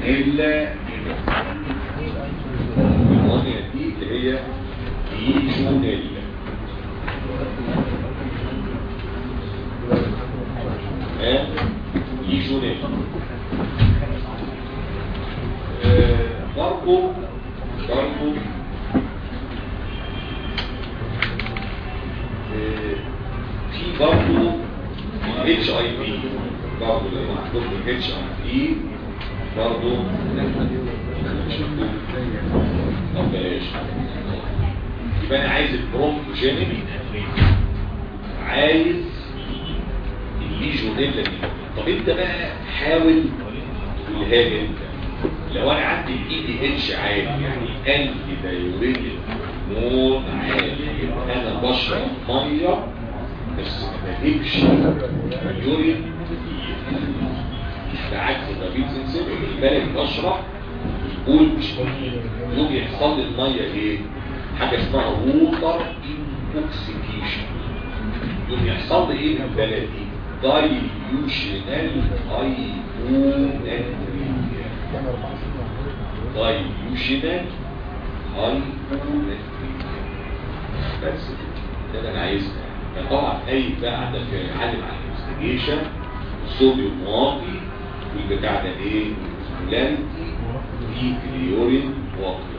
ليجونيلا النيمونيا دي اللي هي ليجونيلا ها ليجونيلا آه، برضو برضو آه، في برضو الاتش اي بي برضو لو عندكم الاتش اي بي برضو مش مكتوب طب بلاش يبقى انا عايز البرونكوجينيك عايز الليجونيلا دي طب انت بقى حاول تقولها لي انت لو انا عندي الاي دي اتش عالي يعني انتي دايوريتك مون عالي يبقى انا بشرب ميه بس ما بجيبش يورين ده عكس الربيب سنسيب بالك بشرب يقول مش يوم يحصل لي الميه ايه حاجه اسمها ووتر انتوكسيكيشن يوم يحصل لي ايه من بلدي دايليوشنال هايبوناتريا دايليوشنال هايبوناتريا بس كده ده اللي انا عايزها فطبعا اي بقى عندك عالم على الانفستيجيشن الصوديوم واطي والبتاع ده ايه سولاريتي في اليورين واطي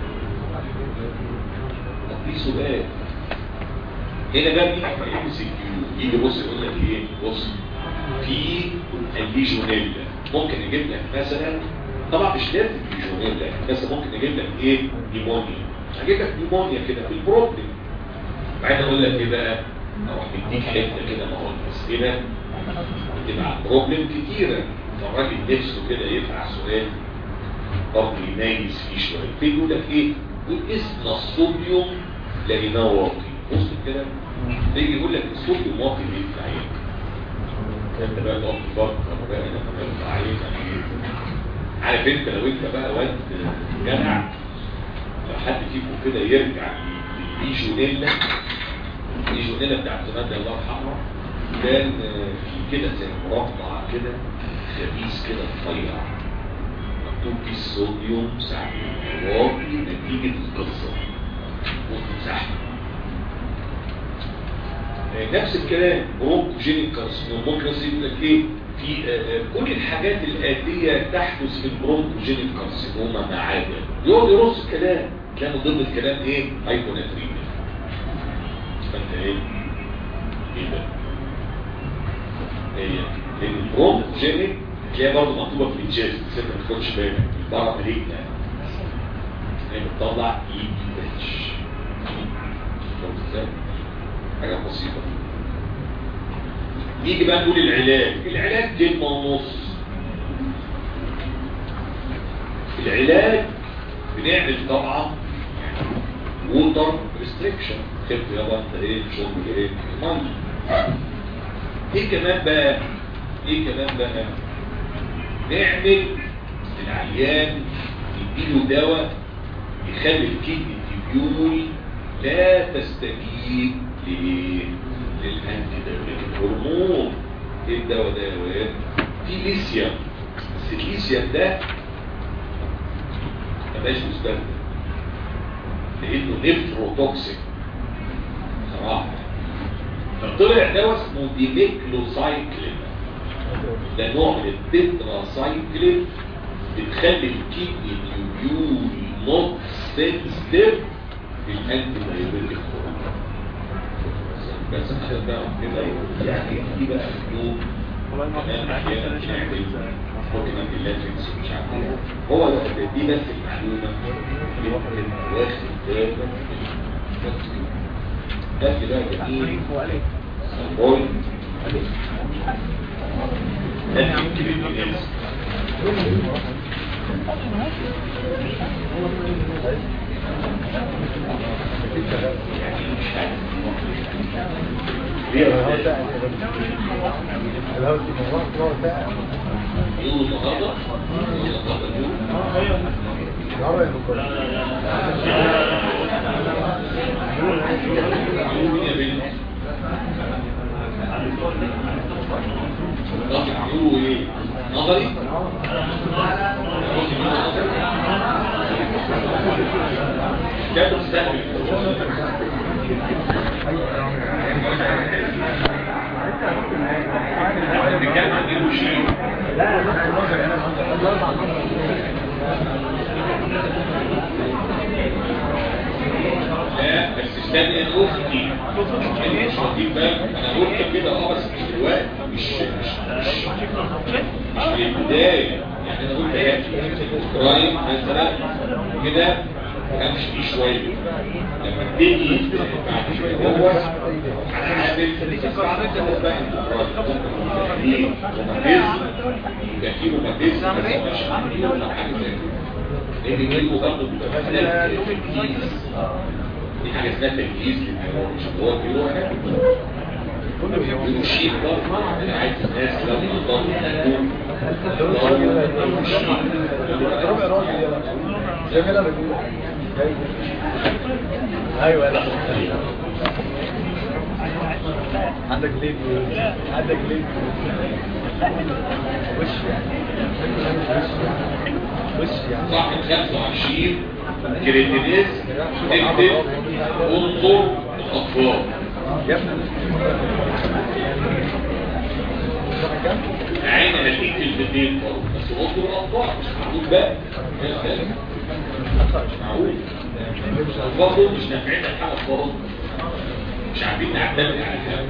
طب في سؤال هنا بقى بيجي في الام سي كيو يجي بص يقول لك ايه بص في الليجونيلا ممكن نجيب لك مثلا طبعا مش لازم ليجونيلا بس ممكن نجيب لك ايه نيمونيا هجيب لك نيمونيا كده في البروبلم بعدين اقول لك ايه بقى اروح مديك حته كده ما هو الاسئله بتبقى بروبلم كتيره فالراجل نفسه كده يفعل سؤال برضه يميز فيه شويه في يقول لك ايه يقول اسم الصوديوم لقيناه واطي بص كده تيجي يقول لك الصوديوم واطي ليه في العين انت بقى تقف تفكر بقى انا في عين عارف انت لو انت بقى واد جدع لو حد فيكم كده يرجع للليجونيلا الليجونيلا بتاعت زمان ده الله يرحمها كان في كده زي مربع كده خبيث كده رفيع مكتوب فيه الصوديوم ساعة واطي نتيجة القصة والزحمة نفس الكلام برونكوجينيك كارسينوم ممكن يقول لك ايه في كل الحاجات الآتية تحدث في البرونكوجينيك كارسينوما ما عدا يقعد يرص الكلام كان من ضمن الكلام ايه هايبوناتريميا فانت ايه ايه ده هي لان البرونكوجينيك تلاقيها برضه مكتوبه في الجاز بس انت ما تاخدش بالك بره مليكنا هي بتطلع اي بي اتش حاجه بسيطه نيجي بقى نقول العلاج العلاج كلمه ونص العلاج بنعمل طبعا ووتر ريستريكشن خف يابا انت ايه شرب ايه ميه ايه كمان بقى ايه كمان بقى نعمل العيان نديله دواء يخلي الكدني تبيول لا تستجيب لإيه؟ للأنتي دايوريتك هرمون ايه الدواء ده يا واد؟ في ليثيوم بس الليثيوم ده مبقاش مستخدم لانه نفروتوكسيك صراحه فطلع دواء اسمه ديميكلوسايكلين ده نوع من التتراسايكلين بتخلي الكيدني تيوبيول نوت سنسيتيف بالانتي دايوريتك بس عشان بقى كده يعني دي بقى اليوم كمان احيانا بنعمل ممكن نعمل لاتريكس مش عارف ايه هو ده دي بس المعلومه اللي واخد بالك ده كده جميل سمبول ده يمكن الناس يعني مش عارف يوم النهارده يوم النهارده يوم يا بنت طب يقولوا ايه نظري كانت تستهبل كان عنده شيء لا بس استنى انا اختي مش واخدين بالك انا قلت كده اه بس مش دلوقتي مش مش مش مش في البدايه يعني انا قلت ايه قريب مثلا كده ما كانش فيه شويه لما تيجي بعد شويه هو هنعمل بقى في روماتيزم يبقى في روماتيزم بس مش عامل ولا حاجه زي كده لان جلده برضه بيبقى محتاج تركيز دي حاجه اسمها تركيز مش هو بيروح يشيل برضه انا عايز الناس لما تضل ايوه لا عندك ليد عندك ليد وش يعني وش يعني صاحب 25 كريتينيز تكتب انظر الاطفال يا ابني عين هديك في البيتين برضه بس انظر الاطفال مش معقول بقى مش معقول برضه مش نافعين حاجه خالص مش عارفين نعتمد على حاجه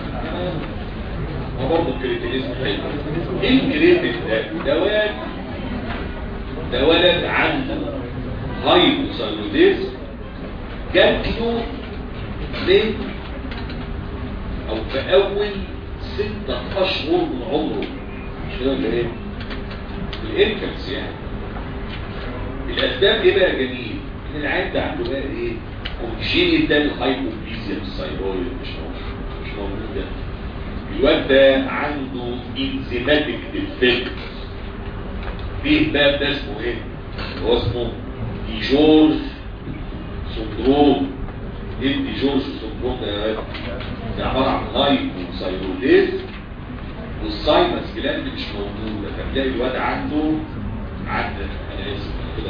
ما برضه الكريتينيزم حلو ايه الكريتين ده؟ ده ولد ده ولد عنده هايبوثايروديزم جات له من او في اول ستة اشهر من عمره مش كده ولا ايه؟ الانفكس يعني الاسباب ايه بقى يا جميل؟ ان العيان ده عنده بقى ايه؟ كونجينيتال هايبوبليزيا الثايرويد مش موجود مش موجوده الواد ده عنده انزيماتيك ديفكت فيه باب ده اسمه ايه؟ هو اسمه ديجورج سندروم ايه الديجورج سندروم ده يا ولد؟ ده عباره عن هايبوثايروديز والساينس جلاند مش موجوده فتلاقي الواد عنده عنده انا اسف كده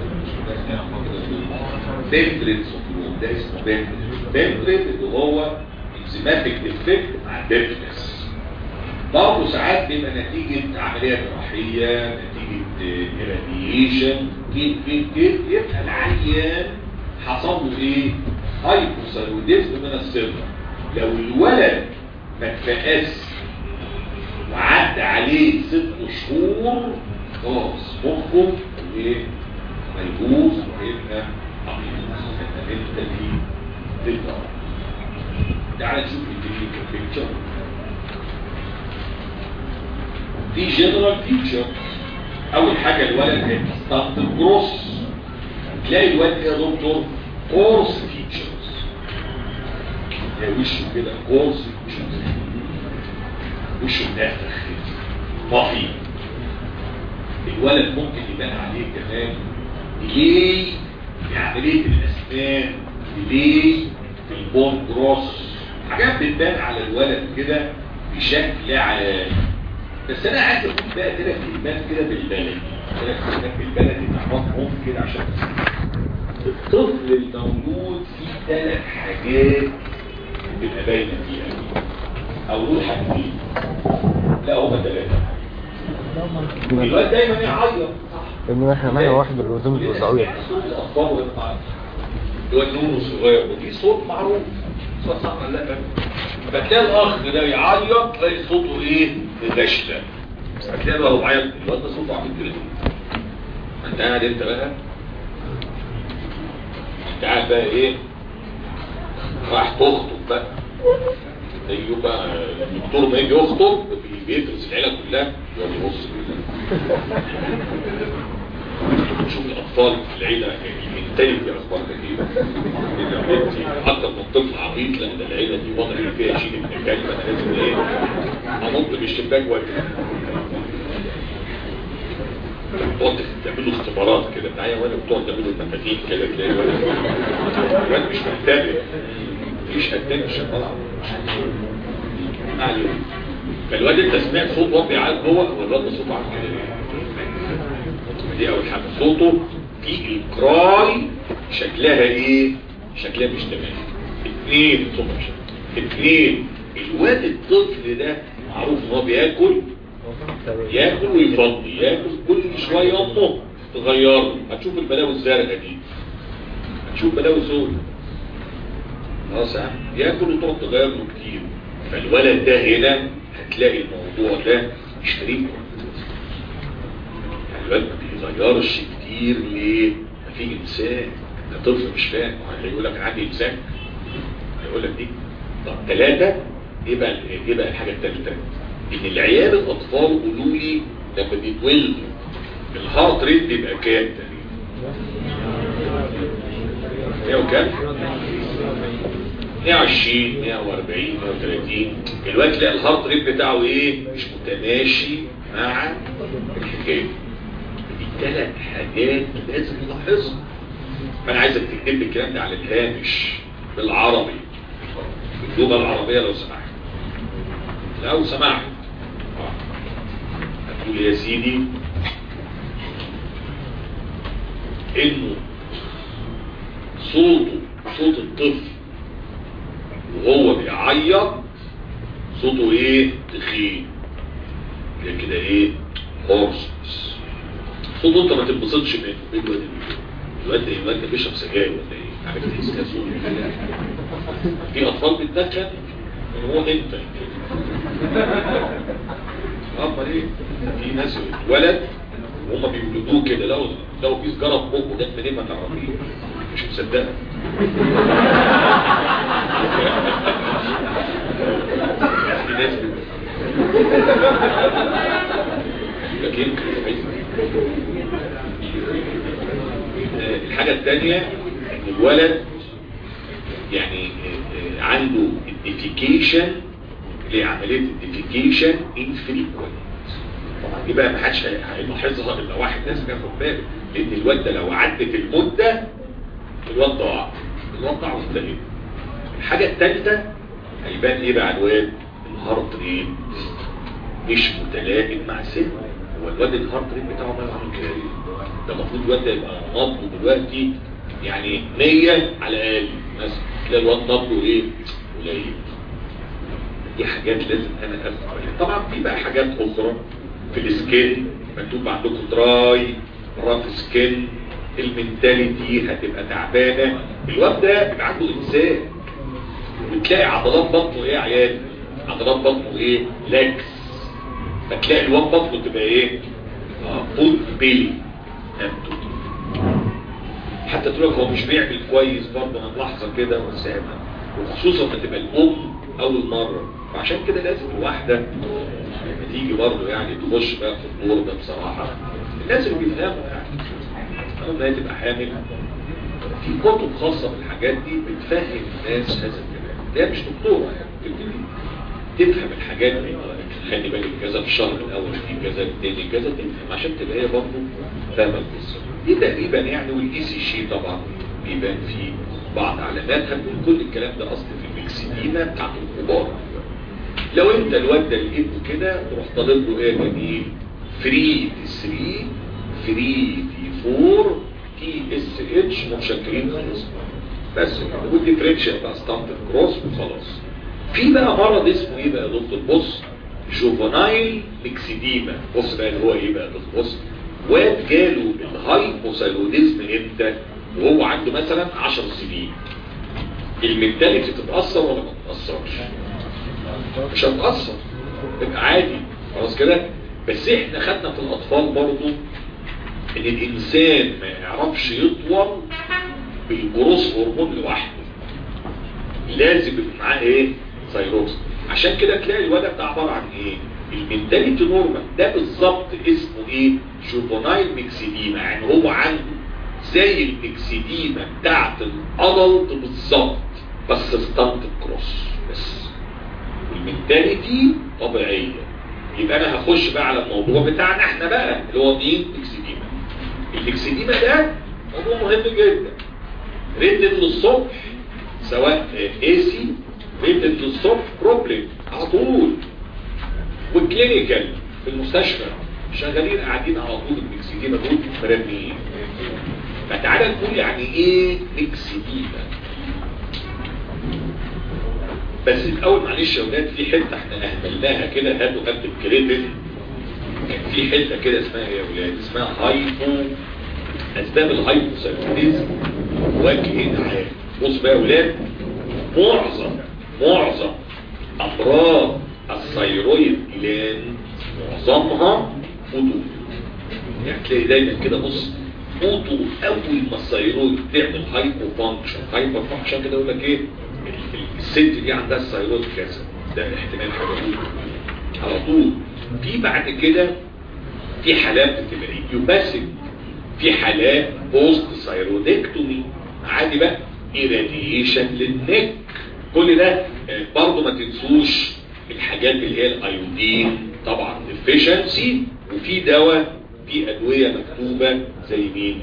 بنتريت سندروم ده اسمه بنتريت بنتريت اللي هو انزيماتيك ديفكت مع ديفنس برضه ساعات بيبقى نتيجة عملية جراحية نتيجة إيراديشن كده كده كده يبقى العيان حصل له ايه؟ هايبوثايروديزم من الصغر لو الولد ما اتفقس وعدى عليه ست شهور خلاص مخه ايه؟ هيبوظ وهيبقى عبيط انت دي تقدر تعال نشوف الكلينيكال بيكتشر دي جنرال فيتشر اول حاجه الولد هيستارت جروس تلاقي الولد يا دكتور كورس فيتشرز يا وشه كده كورس فيتشرز وشه منفخ طافي الولد ممكن يبان عليه كمان ليه في عمليه الاسنان ليه في البون جروس حاجات بتبان على الولد كده بشكل عام بس انا عايز اقول بقى كده كلمات كده بالبلدي كده كلمات بالبلدي تعرفهم كده عشان الطفل المولود فيه ثلاث حاجات بتبقى باينه فيها او دول حاجتين لا هما ثلاثه الواد دايما يعيط ان احنا معنا واحد بالرزوم الوزعوية صوت الاطفال والقطع الواد نونه صغير ودي صوت معروف صوت صح ولا لا فتلاقي الاخ ده يعيط تلاقي صوته ايه غشة فتلاقي بقى هو عيط الواد ده صوته عامل كده انت قاعد انت بقى انت قاعد بقى ايه راح تخطب بقى ايوه بقى الدكتور ما يجي يخطب بيدرس العيله كلها يقعد يبص كده شوف الاطفال في العيله المنتاليتي اخبارها ايه اذا بنتي اكتر من طفل عبيط لان العيله دي وضع اللي فيها شيء من الكلمه انا لازم ايه انط من الشباك واجري تقعد تعملوا اختبارات كده معايا وانا بتقعد تعملوا المفاتيح كده تلاقي الولد الولد مش محتاج مفيش اتنشن طبعا عليه فالواد انت سمعت صوت واد بيعيط جوه والواد ده صوته عامل كده ليه؟ دي اول حاجه صوته في الكراي شكلها ايه شكلها مش تمام اثنين ثم اثنين الواد الطفل ده معروف ان هو بياكل ياكل ويفضي ياكل كل شويه امه تغيره هتشوف البلاوي الزرقاء دي هتشوف بلاوي سوداء خلاص يا عم ياكل وتقعد تغير له كتير فالولد ده هنا هتلاقي الموضوع ده يشتريه يعني الولد ما بيغيرش كتير ليه؟ ما في انسان ده طفل مش فاهم هيقول لك عندي انسان هيقول لك دي طب ثلاثة ايه بقى ايه بقى الحاجة الثالثة؟ ان العيال الاطفال قولوا لي لما بيتولدوا الهارت ريت بيبقى كام تقريبا؟ 100 وكام؟ 120 140 130 الوقت تلاقي الهارت ريت بتاعه ايه مش متماشي مع الحكايه دي ثلاث حاجات لازم نلاحظها فانا عايزك تكتب لي الكلام ده على الهامش بالعربي باللغه العربيه لو سمحت لو سمحت هتقول يا سيدي انه صوته صوت الطفل وهو بيعيط صوته ايه تخين ده كده ايه هورس صوته انت ما تنبسطش منه ايه الواد الواد ده الواد ده بيشرب سجاير ولا ايه عارف تحس كده صوته في اطفال بتدخن هو انت امال ايه في ناس ولد وهم بيولدوه كده لو لو في سجاره في بقه ده منين ما تعرفيه مش مصدقه في ناس لكن الحاجة الثانية ان الولد يعني عنده الديفيكيشن لعملية الديفيكيشن انفريكوينت طبعا دي بقى ما حدش هيلاحظها الا واحد لازم ياخد باله لان الواد ده لو عدت المدة الواد ضاع الواد ضاع وانتهى الحاجة الثالثة هيبان ايه بقى الواد الهارت ريت مش متلائم مع سنه هو الواد الهارت ريت بتاعه ما عامل كده ليه؟ ده المفروض الواد ده يبقى نبضه دلوقتي يعني 100 على الاقل مثلا تلاقي الواد نبضه ايه قليل دي حاجات لازم انا افهم عليها طبعا في بقى حاجات اخرى في السكين مكتوب عندكم دراي راف سكين المنتاليتي هتبقى تعبانه الواد ده بيبقى عنده انسان وتلاقي عضلات بطنه ايه يا عيال عضلات بطنه ايه لاكس فتلاقي الواد بطنه تبقى ايه اه فول بيلي حتى تقول لك هو مش بيعمل كويس برضه انا ملاحظه كده وسامع وخصوصا لما تبقى الام اول مره فعشان كده لازم الواحده لما تيجي برضه يعني تخش بقى في الدور ده بصراحه الناس اللي بيفهموا يعني لما هي تبقى حامل في كتب خاصه بالحاجات دي بتفهم الناس هذا الكلام هي مش دكتوره يعني بتبتدي تفهم الحاجات دي خلي بالك كذا في الشهر الاول في كذا الثاني كذا تفهم عشان تبقى هي برضه فاهمه القصه دي تقريبا يعني والاي سي شي طبعا بيبان فيه بعض علاماتها بنقول كل الكلام ده اصل في المكسدينه بتاعت الكبار لو انت الواد ده لقيته كده تروح طالب له ايه جميل فري تي 3 فري تي 4 تي اس اتش متشكرين خلاص بس كده والديفرنشال بقى ستاند كروس وخلاص في بقى مرض اسمه ايه بقى يا دكتور بص جوفنايل ميكسيديما بص بقى اللي هو ايه بقى بص واد جاله الهايبوثايروديزم امتى وهو عنده مثلا 10 سنين المنتاليتي تتاثر ولا ما تتاثرش مش هتاثر تبقى عادي خلاص كده بس احنا خدنا في الاطفال برضو ان الانسان ما يعرفش يطول بالجروس هرمون لوحده لازم يبقى معاه ايه ثايروكس عشان كده تلاقي الولد ده عباره عن ايه المنتاليتي نورمال ده بالظبط اسمه ايه جوفونايل ميكسيديما يعني هو عنده زي الميكسيديما بتاعت الادلت بالظبط بس ستانت كروس بس المنتاليتي طبيعيه يبقى انا هخش بقى على الموضوع بتاعنا احنا بقى اللي هو مين ميكسيديما الميكسيديما ده موضوع مهم جدا ريتد للصبح سواء اي سي ريتد للصبح بروبلم على طول والكلينيكال في المستشفى شغالين قاعدين على طول المكسيكيين دول مرميين فتعالى نقول يعني ايه ميكسيديما بس الاول معلش يا ولاد في حته احنا اهملناها كده هاتوا قد الكريدت كان في حته كده اسمها ايه يا ولاد اسمها هايبو اسباب الهايبوثايروديزم وجه عام بص بقى يا ولاد معظم معظم امراض الثيرويد جلاند معظمها فضول يعني تلاقي دايما كده بص فوتو اول ما الثيرويد تعمل هايبو فانكشن هايبر فانكشن كده يقول لك ايه ال- ال- الست دي عندها الثيرويد كذا ده احتمال حاجه على طول في بعد كده في حالات بتبقى ايديوباثيك في حالات بوست ثيرودكتومي عادي بقى ايراديشن للنك كل ده آه، برضه ما تنسوش الحاجات اللي هي الايودين طبعا ديفيشنسي وفي دواء في ادويه مكتوبه زي مين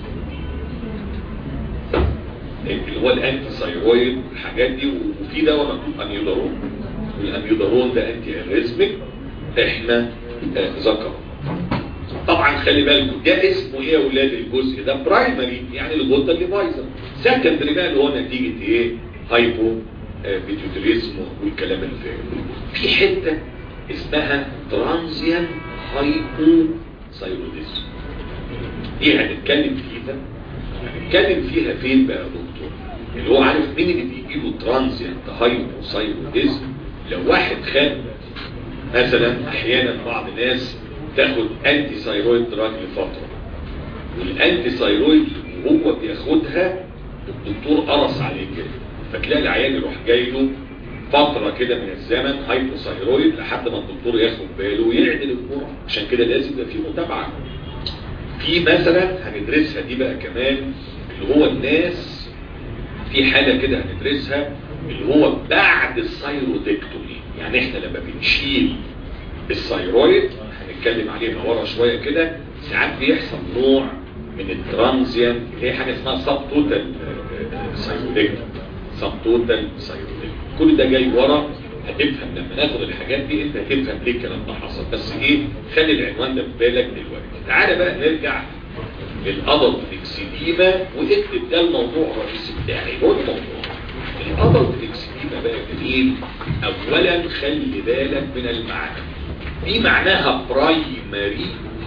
اللي هو الانتي ثايرويد الحاجات دي وفي دواء مكتوب اميودارون والاميودارون ده انتي اريزميك احنا آه، ذكر طبعا خلي بالكم ده اسمه ايه يا اولاد الجزء ده برايمري يعني الغده اللي بايظه سكندري بقى اللي هو نتيجه ايه هايبو آه، بيتيوتريزم والكلام اللي فيه في حته اسمها ترانزيان هايبو ثايروديزم دي هنتكلم فيها هنتكلم فيها فين بقى يا دكتور اللي هو عارف مين اللي بيجي له ترانزيانت هايبو ثايروديزم لو واحد خد مثلا احيانا بعض الناس تاخد انتي ثايرويد دراج لفتره والانتي ثايرويد وهو بياخدها الدكتور قرص عليه كده فتلاقي العيان يروح جاي له فتره كده من الزمن هايبوثايرويد لحد ما الدكتور ياخد باله ويعدل الجرعه عشان كده لازم يبقى في متابعه في مثلا هندرسها دي بقى كمان اللي هو الناس في حالة كده هندرسها اللي هو بعد الثايرودكتومي يعني احنا لما بنشيل الثايرويد هنتكلم عليها ورا شوية كده ساعات بيحصل نوع من الترانزيان اللي هي حاجة اسمها سب توتال ثايرودكتومي سب توتال ثايرودكتومي كل ده جاي ورا هتفهم لما ناخد الحاجات دي انت هتفهم ليه الكلام ده حصل بس ايه خلي العنوان ده في بالك دلوقتي تعالى بقى نرجع للأدلت اكسيديما واكتب ده الموضوع الرئيسي بتاعي هو الموضوع الأدلت اكسيديما بقى جميل أولا خلي بالك من المعنى دي معناها برايمري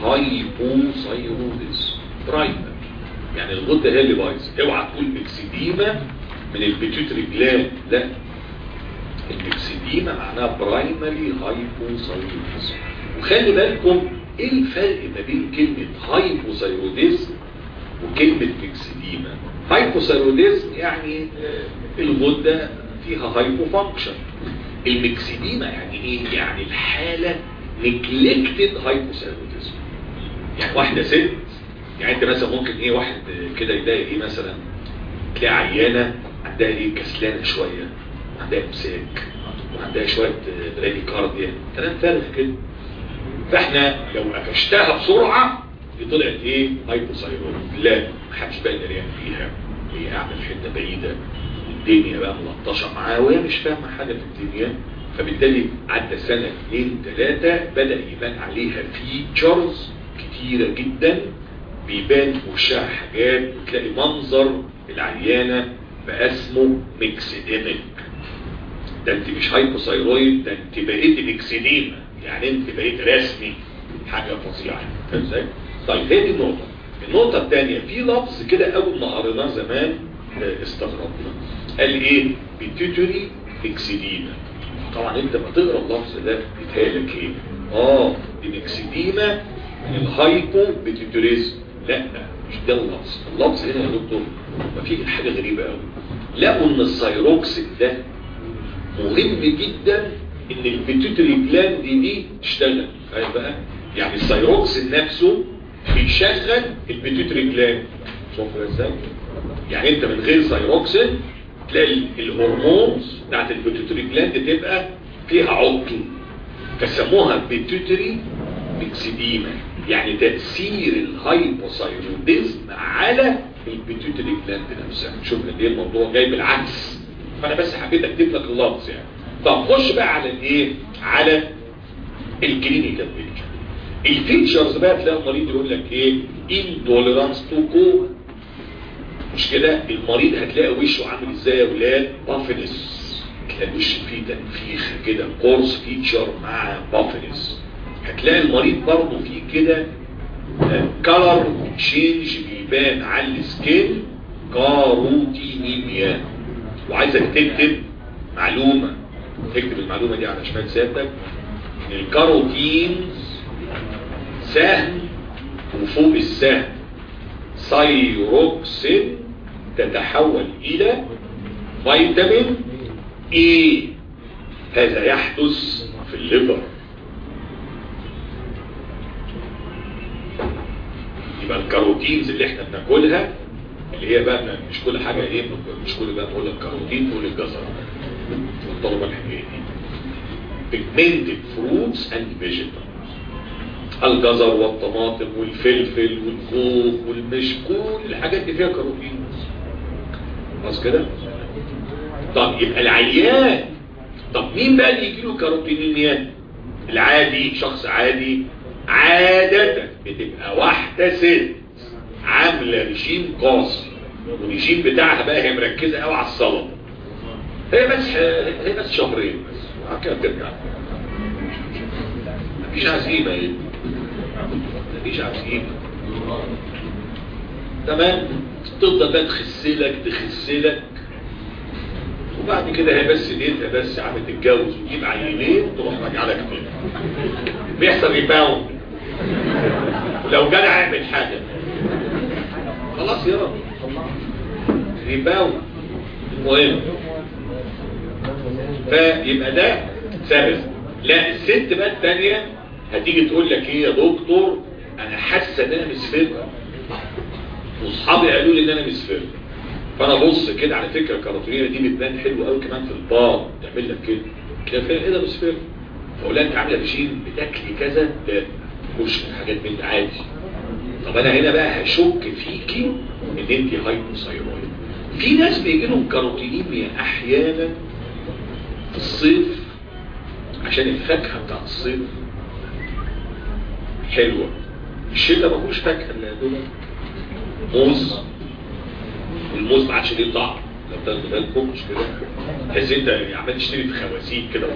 هايبوثايروديس برايمري يعني الغدة هي اللي بايظه اوعى تقول اكسيديما من البيتيوتري جلاند لا الاكسيديما معناها برايمري هايبوثايروديزم وخلي بالكم ايه الفرق ما بين كلمة هايبوثايروديزم وكلمة اكسيديما هايبوثايروديزم يعني آه، الغدة فيها هايبو فانكشن المكسيديما يعني ايه يعني الحالة نجلكتد هايبوثايروديزم يعني واحدة ست يعني انت مثلا ممكن ايه واحد آه، كده يلاقي ايه مثلا تلاقي عيانة عندها ايه كسلانة شوية عندها امساك وعندها شوية آه، براديكارديا كلام فارغ كده فاحنا لو قفشتها بسرعة دي طلعت ايه هايبوثايرويد لا محدش بقى دريان فيها هي قاعدة في حتة بعيدة والدنيا بقى ملطشة معاها وهي مش فاهمة حاجة في الدنيا فبالتالي عدى سنة اثنين ثلاثة بدأ يبان عليها فيتشرز كتيرة جدا بيبان في وشها حاجات وتلاقي منظر العيانة بقى اسمه ميكسيديميك ده انت مش هايبوثايرويد ده انت بقيت ميكسيديما يعني انت بقيت رسمي حاجة فظيعة فاهم ازاي؟ طيب هي دي النقطة النقطة الثانية في لفظ كده أول ما قريناه زمان آه، استغربنا قال ايه؟ بيتيوتري ميكسيديما طبعا انت ما تقرا اللفظ ده بيتهيألك ايه؟ اه دي ميكسيديما من الهايبو بيتيوتريزم لا مش ده اللفظ اللفظ هنا يا دكتور ما فيه حاجة غريبة قوي لقوا ان السيروكسين ده مهم جدا ان البيتوتري جلاند دي تشتغل فاهم بقى يعني الثيروكسين نفسه بيشغل البيتوتري جلاند شوف ازاي يعني انت من غير ثيروكسين تلاقي ال- الهرمونز بتاعت البيتوتري جلاند تبقى فيها عطل فسموها بيتوتري ميكسيديما يعني تأثير الهايبوثايروديزم على البيتوتري جلاند نفسها شوف قد ايه الموضوع جاي بالعكس فانا بس حبيت اكتب لك اللفظ يعني طب خش بقى على الايه على الكلينيكال بيكتشر الفيتشرز بقى تلاقي المريض يقول لك ايه intolerance to coke مش كده المريض هتلاقي وشه عامل ازاي يا ولاد بافنس تلاقي الوش فيه تنفيخ كده قرص فيتشر مع بافنس هتلاقي المريض برضه فيه كده كلر تشينج بيبان على السكين كاروتينيميا وعايزك تكتب معلومة تكتب المعلومة دي على شمال سيادتك ان الكاروتينز سهم وفوق السهم سايروكسين تتحول الى فيتامين اي هذا يحدث في الليفر يبقى الكاروتينز اللي احنا بناكلها اللي هي بقى مش كل حاجة ايه مش كل بقى تقول لك كاروتين تقول الجزر الطلبة الحاجات دي pigmented fruits and vegetables الجزر والطماطم والفلفل والخوخ والمش كل الحاجات دي فيها كاروتين خلاص كده طب يبقى العيان طب مين بقى اللي يجيله كاروتينيميا العادي شخص عادي عادة بتبقى واحدة ست عاملة رجيم قاسي والرجيم بتاعها بقى هي مركزة قوي على السلطة هي بس هي بس شهرين بس وبعد كده بترجع مفيش عزيمة ايه مفيش عزيمة تمام تفضل بقى تخسلك تخسلك وبعد كده هي بس ليلتها بس عم تتجوز وتجيب عينين تروح راجعه لك تاني بيحصل ريباوند ولو جدع يعمل حاجه خلاص يا رب ريباوند المهم فيبقى ده سبب لا الست بقى الثانيه هتيجي تقول لك ايه يا دكتور انا حاسه ان انا مسفره واصحابي قالوا لي ان انا مسفره فانا بص كده على فكره الكاروتينيه دي بتبان حلو قوي كمان في البار تعمل لك كده كده فيها ايه ده مسفره فاقول لها انت عامله رجيم بتاكلي كذا لا مش حاجات من ده عادي طب انا هنا بقى هشك فيكي ان انت هايبوثايرويد في ناس بيجي لهم كاروتينيميا احيانا في الصيف عشان الفاكهه بتاعت الصيف حلوه الشتاء ما فيهوش فاكهه الا دول موز والموز ما عادش ليه طعم لو تاخدوا بالكم مش كده تحس انت عمال تشتري في خوازيق كده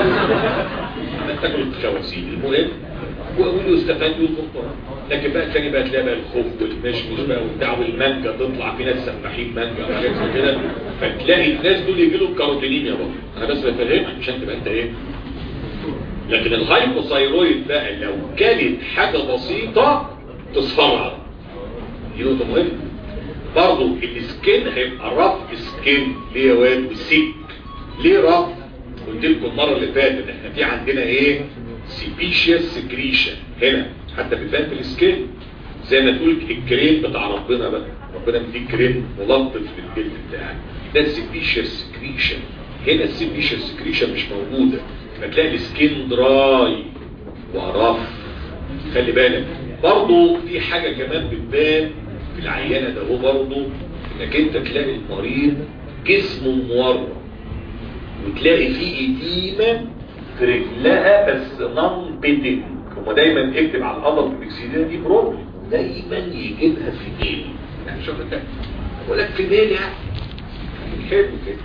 عمال تاكل في خوازيق المهم ويقولوا استفادوا الدكتور لكن بقى تاني بقى تلاقي بقى الخوف والمشمش بقى وبتاع والمانجا تطلع في ناس سفاحين مانجا وحاجات زي كده فتلاقي الناس دول يجي لهم كاروتينيميا برضه انا بس بفهمك عشان تبقى انت ايه لكن الهايبوثايرويد بقى لو كانت حاجه بسيطه تصفر دي نقطه مهمه برضه السكين هيبقى رف سكين ليه يا واد وسيك ليه رف قلت لكم المره اللي فاتت ان احنا في عندنا ايه سيبيشيس سكريشن هنا حتى بيبان في السكين زي ما تقول الكريم بتاع ربنا بقى ربنا مديك كريم ملطف للجلد بتاعك ده السيبيشيس سكريشن هنا السيبيشيس سكريشن مش موجوده فتلاقي السكين دراي ورف خلي بالك برضه في حاجه كمان بتبان في العيانة ده هو برضه انك انت تلاقي المريض جسمه مورم وتلاقي فيه اديمة في رجلها بس نون بيتنج هما دايما اكتب على القدر في الاكسيدين دي بروبلم دايما يجيبها في ديل يعني شوف انت بقول لك في ديل يعني حلو كده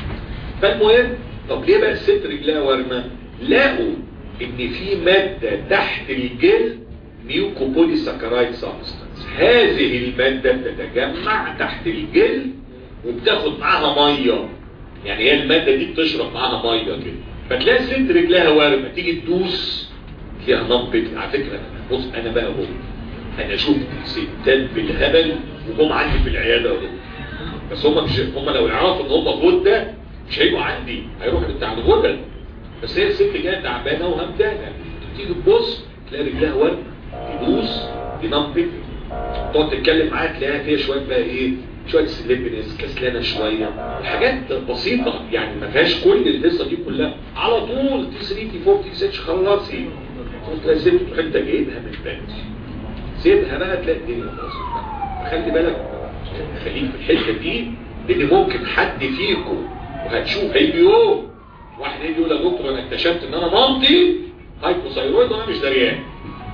فالمهم طب ليه بقى الست رجلها ورمه لقوا ان في ماده تحت الجلد ميوكوبولي ساكرايد سبستانس هذه المادة تتجمع تحت الجلد وبتاخد معاها مية يعني هي المادة دي بتشرب معاها مية كده فتلاقي الست رجلها وارمة تيجي تدوس فيها نبض على فكرة بص انا بقى هو انا شفت ستات بالهبل وهم عندي في العيادة وده. بس هم مش هم لو يعرفوا ان هم غدة مش هيجوا عندي هيروحوا بتاع الغدة بس هي الست جايه تعبانه وهمدانه تيجي تبص تلاقي رجلها ورمة تدوس تنبت تقعد تتكلم معاها تلاقيها فيها شويه بقى ايه شويه سليبنس كسلانه شويه حاجات بسيطه يعني ما فيهاش كل القصه دي كلها على طول تي 3 تي 4 تي 6 خلصي تلاقي سبت انت جايبها من البنك سيبها بقى تلاقي الدنيا باظت خلي بالك خليك في الحته دي لان ممكن حد فيكم وهتشوف هيجي يوم واحد يجي يقول يا دكتور انا اكتشفت ان انا مامتي هايبوثايرويد وانا مش دريان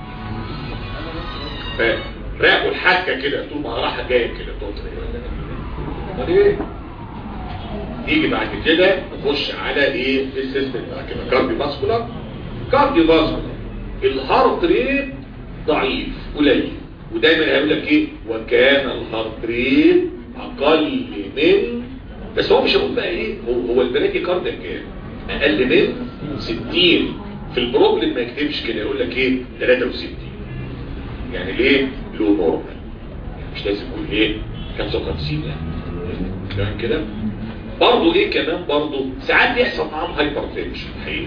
فراقوا الحكه كده طول ما راحه جايه كده تقعد امال ايه يجي بعد كده نخش على ايه السيستم بعد كده كارديو فاسكولار كارديو فاسكولار الهارت ريت ضعيف قليل ودايما هيقول لك ايه وكان الهارت ريت اقل من بس هو مش هيقول بقى ايه هو, هو البراكي كاردياك كام اقل من 60 في البروبلم ما يكتبش كده يقول لك ايه 63 يعني ليه لو نورمال مش لازم يقول ايه 55 يعني تمام كده برضه ايه كمان برضه ساعات يحصل معاهم هايبر تنشن حقيقي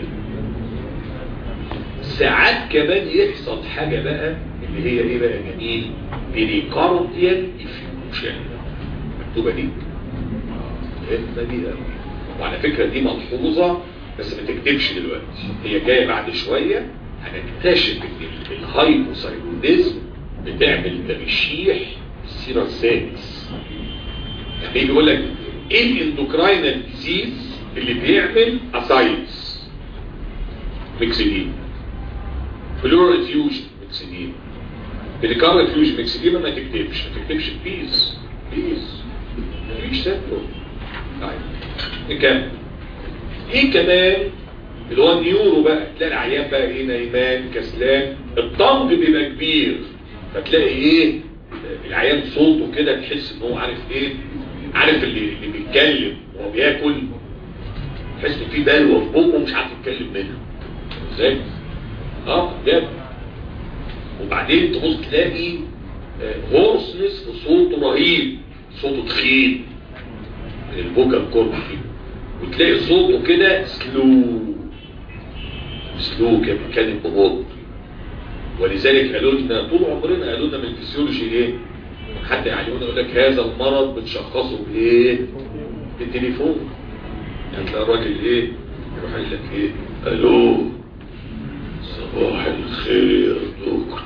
ساعات كمان يحصل حاجة بقى اللي هي ايه بقى جميل بريكارديال افيوجن مكتوبة دي مهمة دي قوي وعلى فكرة دي ملحوظة بس ما تكتبش دلوقتي هي جاية بعد شوية هنكتشف ان الهايبوثايروديزم بتعمل ترشيح السيرة السادس يعني يجي يقول لك ايه الاندوكراينال ديزيز اللي بيعمل اسايتس ميكسيدين فلور افيوجن ميكسيدين بليكار افيوجن ميكسيدين ما تكتبش ما تكتبش بيس بيس مفيش سبب طيب نكمل ايه كمان اللي هو النيورو بقى تلاقي العيان بقى ايه نايمان كسلان الطنج بيبقى كبير فتلاقي ايه العيان صوته كده تحس ان هو عارف ايه عارف اللي, اللي بيتكلم وهو بياكل تحس ان في بلوه في بقه مش عارف يتكلم منها ازاي اه بجد وبعدين تبص تلاقي هورسنس في صوته رهيب صوته تخين من الفوكال كورد وتلاقي صوته كده سلو سلو كده بيتكلم ببطء ولذلك قالوا لنا طول عمرنا قالوا لنا من الفسيولوجي ايه حتى يعلمونا يقول لك هذا المرض بنشخصه بايه بالتليفون يعني تلاقي الراجل ايه يروح قايل لك ايه الو صباح الخير دكتور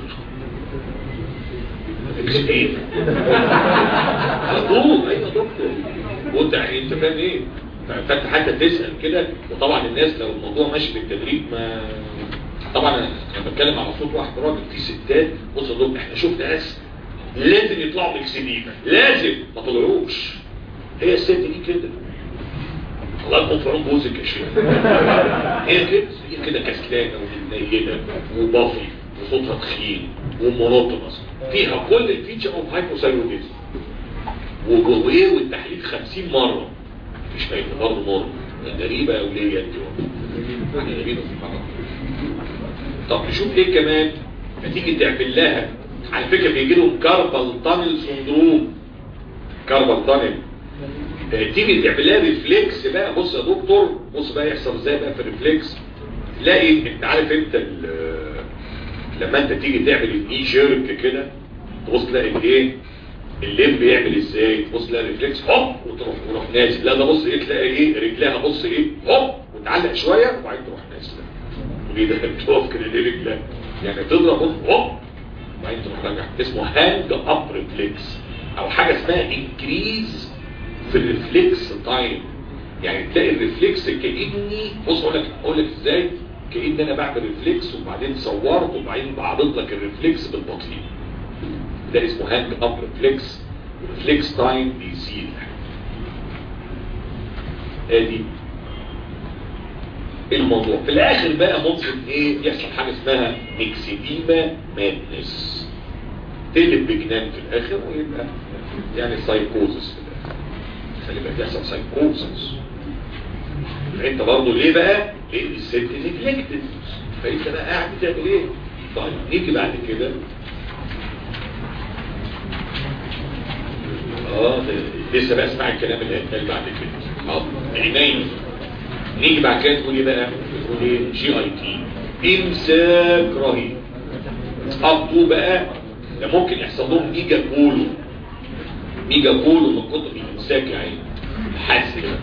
اكسبين على طول ايوه دكتور وانت انت فاهم ايه فانت حتى تسال كده وطبعا الناس لو الموضوع ماشي بالتدريب ما طبعا انا بتكلم على صوت واحد راجل في ستات بص لهم احنا شفنا ناس لازم يطلعوا باكسديما لازم ما طلعوش هي الست دي كده الله يكون في عون جوزك يا شيخ هي كده هي كده كسلانه ومنيله وبافي وصوتها تخين ومونوتونس فيها كل الفيتشر اوف هايبوثايروديزم وايه والتحليل 50 مره مش فاهم برضه نور غريبه يا وليه انت حاجه غريبه سبحان طب نشوف ايه كمان فتيجي تعمل لها على فكره بيجي لهم كاربال تانل سندروم كاربال تانل تيجي تعمل لها ريفلكس بقى بص يا دكتور بص بقى يحصل ازاي بقى في الريفلكس تلاقي انت عارف انت لما انت تيجي تعمل الاي جيرك كده تبص تلاقي ايه الليل بيعمل ازاي تبص تلاقي ريفلكس هوب وتروح تروح نازل لا ده بص ايه تلاقي ايه رجلها بص ايه هوب وتعلق شويه وبعدين تروح نازله وليه ده بتقف كده ليه رجلها يعني تضرب هوب وبعدين تروح راجع اسمه هاند اب ريفلكس او حاجه اسمها انكريز في الريفلكس تايم يعني تلاقي الريفلكس كاني بص اقول لك اقول لك ازاي كأن انا بعمل ريفلكس وبعدين صورت وبعدين بعرض لك الريفلكس بالبطيء ده اسمه هاند اب ريفلكس ريفلكس تايم بيزيد ادي الموضوع في الاخر بقى ممكن ايه يحصل حاجه اسمها اكسيديما مادنس تقلب بجنان في الاخر ويبقى يعني سايكوزس في الاخر خلي بالك يحصل سايكوزس انت برضه ليه بقى لان الست نجلكتد فانت بقى قاعد بتعمل ايه طيب نيجي بعد كده اه لسه بقى اسمع الكلام اللي هيتقال بعد كده اه عينين نيجي بعد كده تقول ايه بقى تقول ايه جي اي تي امساك رهيب اب بقى ده ممكن يحصل لهم ميجا كولو ميجا كولو من كتر الامساك يا عيني حاسس كده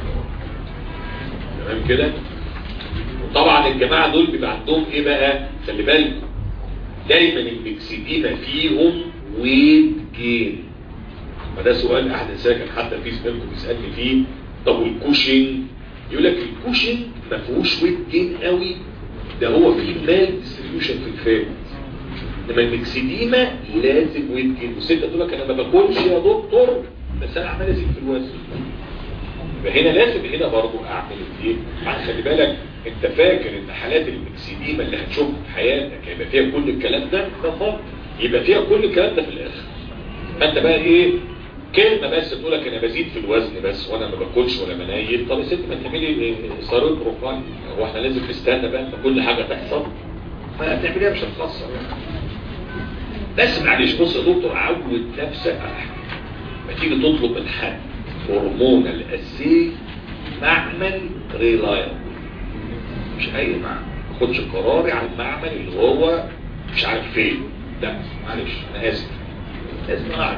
تمام كده وطبعا الجماعه دول بيبقى عندهم ايه بقى خلي بالكم دايما المكسدين فيهم ويت جين فده سؤال احد ساكن حتى في زميلكم بيسالني فيه طب والكوشنج يقول لك الكوشنج ما فيهوش ويت جين قوي ده هو في مال ديستريبيوشن في الفات انما المكسديما لازم ويت جين والست تقول لك انا ما باكلش يا دكتور بس انا عمال ازيد في الوزن يبقى هنا لازم هنا برضو اعمل ايه يعني خلي بالك انت فاكر ان حالات المكسيديما اللي هتشوفها في حياتك هيبقى فيها كل الكلام ده ده فاضي يبقى فيها كل الكلام ده في الاخر فانت بقى ايه كلمه بس تقول لك انا بزيد في الوزن بس وانا ما باكلش ولا منيل طب يا ست ما تعملي صاروخ بروفايل هو احنا لازم نستنى بقى ان كل حاجه تحصل فهتعمليها مش هتخسر يعني بس معلش بص يا دكتور عود نفسك على حاجه ما تيجي تطلب من حد هرمون الاسي معمل ريلايبل مش اي معمل ما خدش قراري على المعمل اللي هو مش عارف فين لا معلش انا اسف لازم اعرف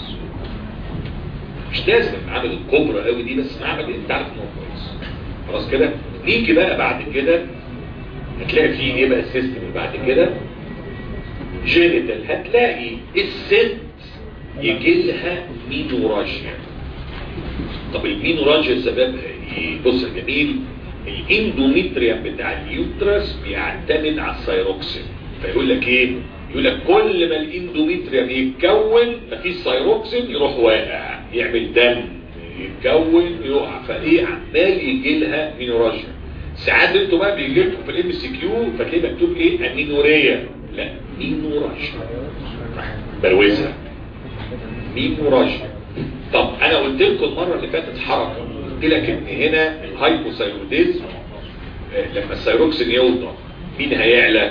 مش لازم المعامل الكبرى قوي دي بس معمل انت عارف انه كويس خلاص كده نيجي بقى بعد كده هتلاقي فيه ايه بقى السيستم اللي بعد كده جينيتال هتلاقي الست يجي لها مينوراجيا طب المينوراجيا سببها ايه بص يا جميل الاندوميتريوم بتاع اليوترس بيعتمد على السيروكسين فيقول لك ايه يقول لك كل ما الاندوميتريوم يتكون مفيش سيروكسين يروح واقع يعمل دم يتكون يقع فايه عمال يجي لها مينوراجيا ساعات انتوا بقى بيجي لكم في الام سي كيو فتلاقي مكتوب ايه امينوريا لا مينوراجيا بروزها مينوراجيا طب انا قلت لكم المره اللي فاتت حركه قلت لك ان هنا الهايبوثايروديزم آه، لما الثايروكسين يوضع مين هيعلى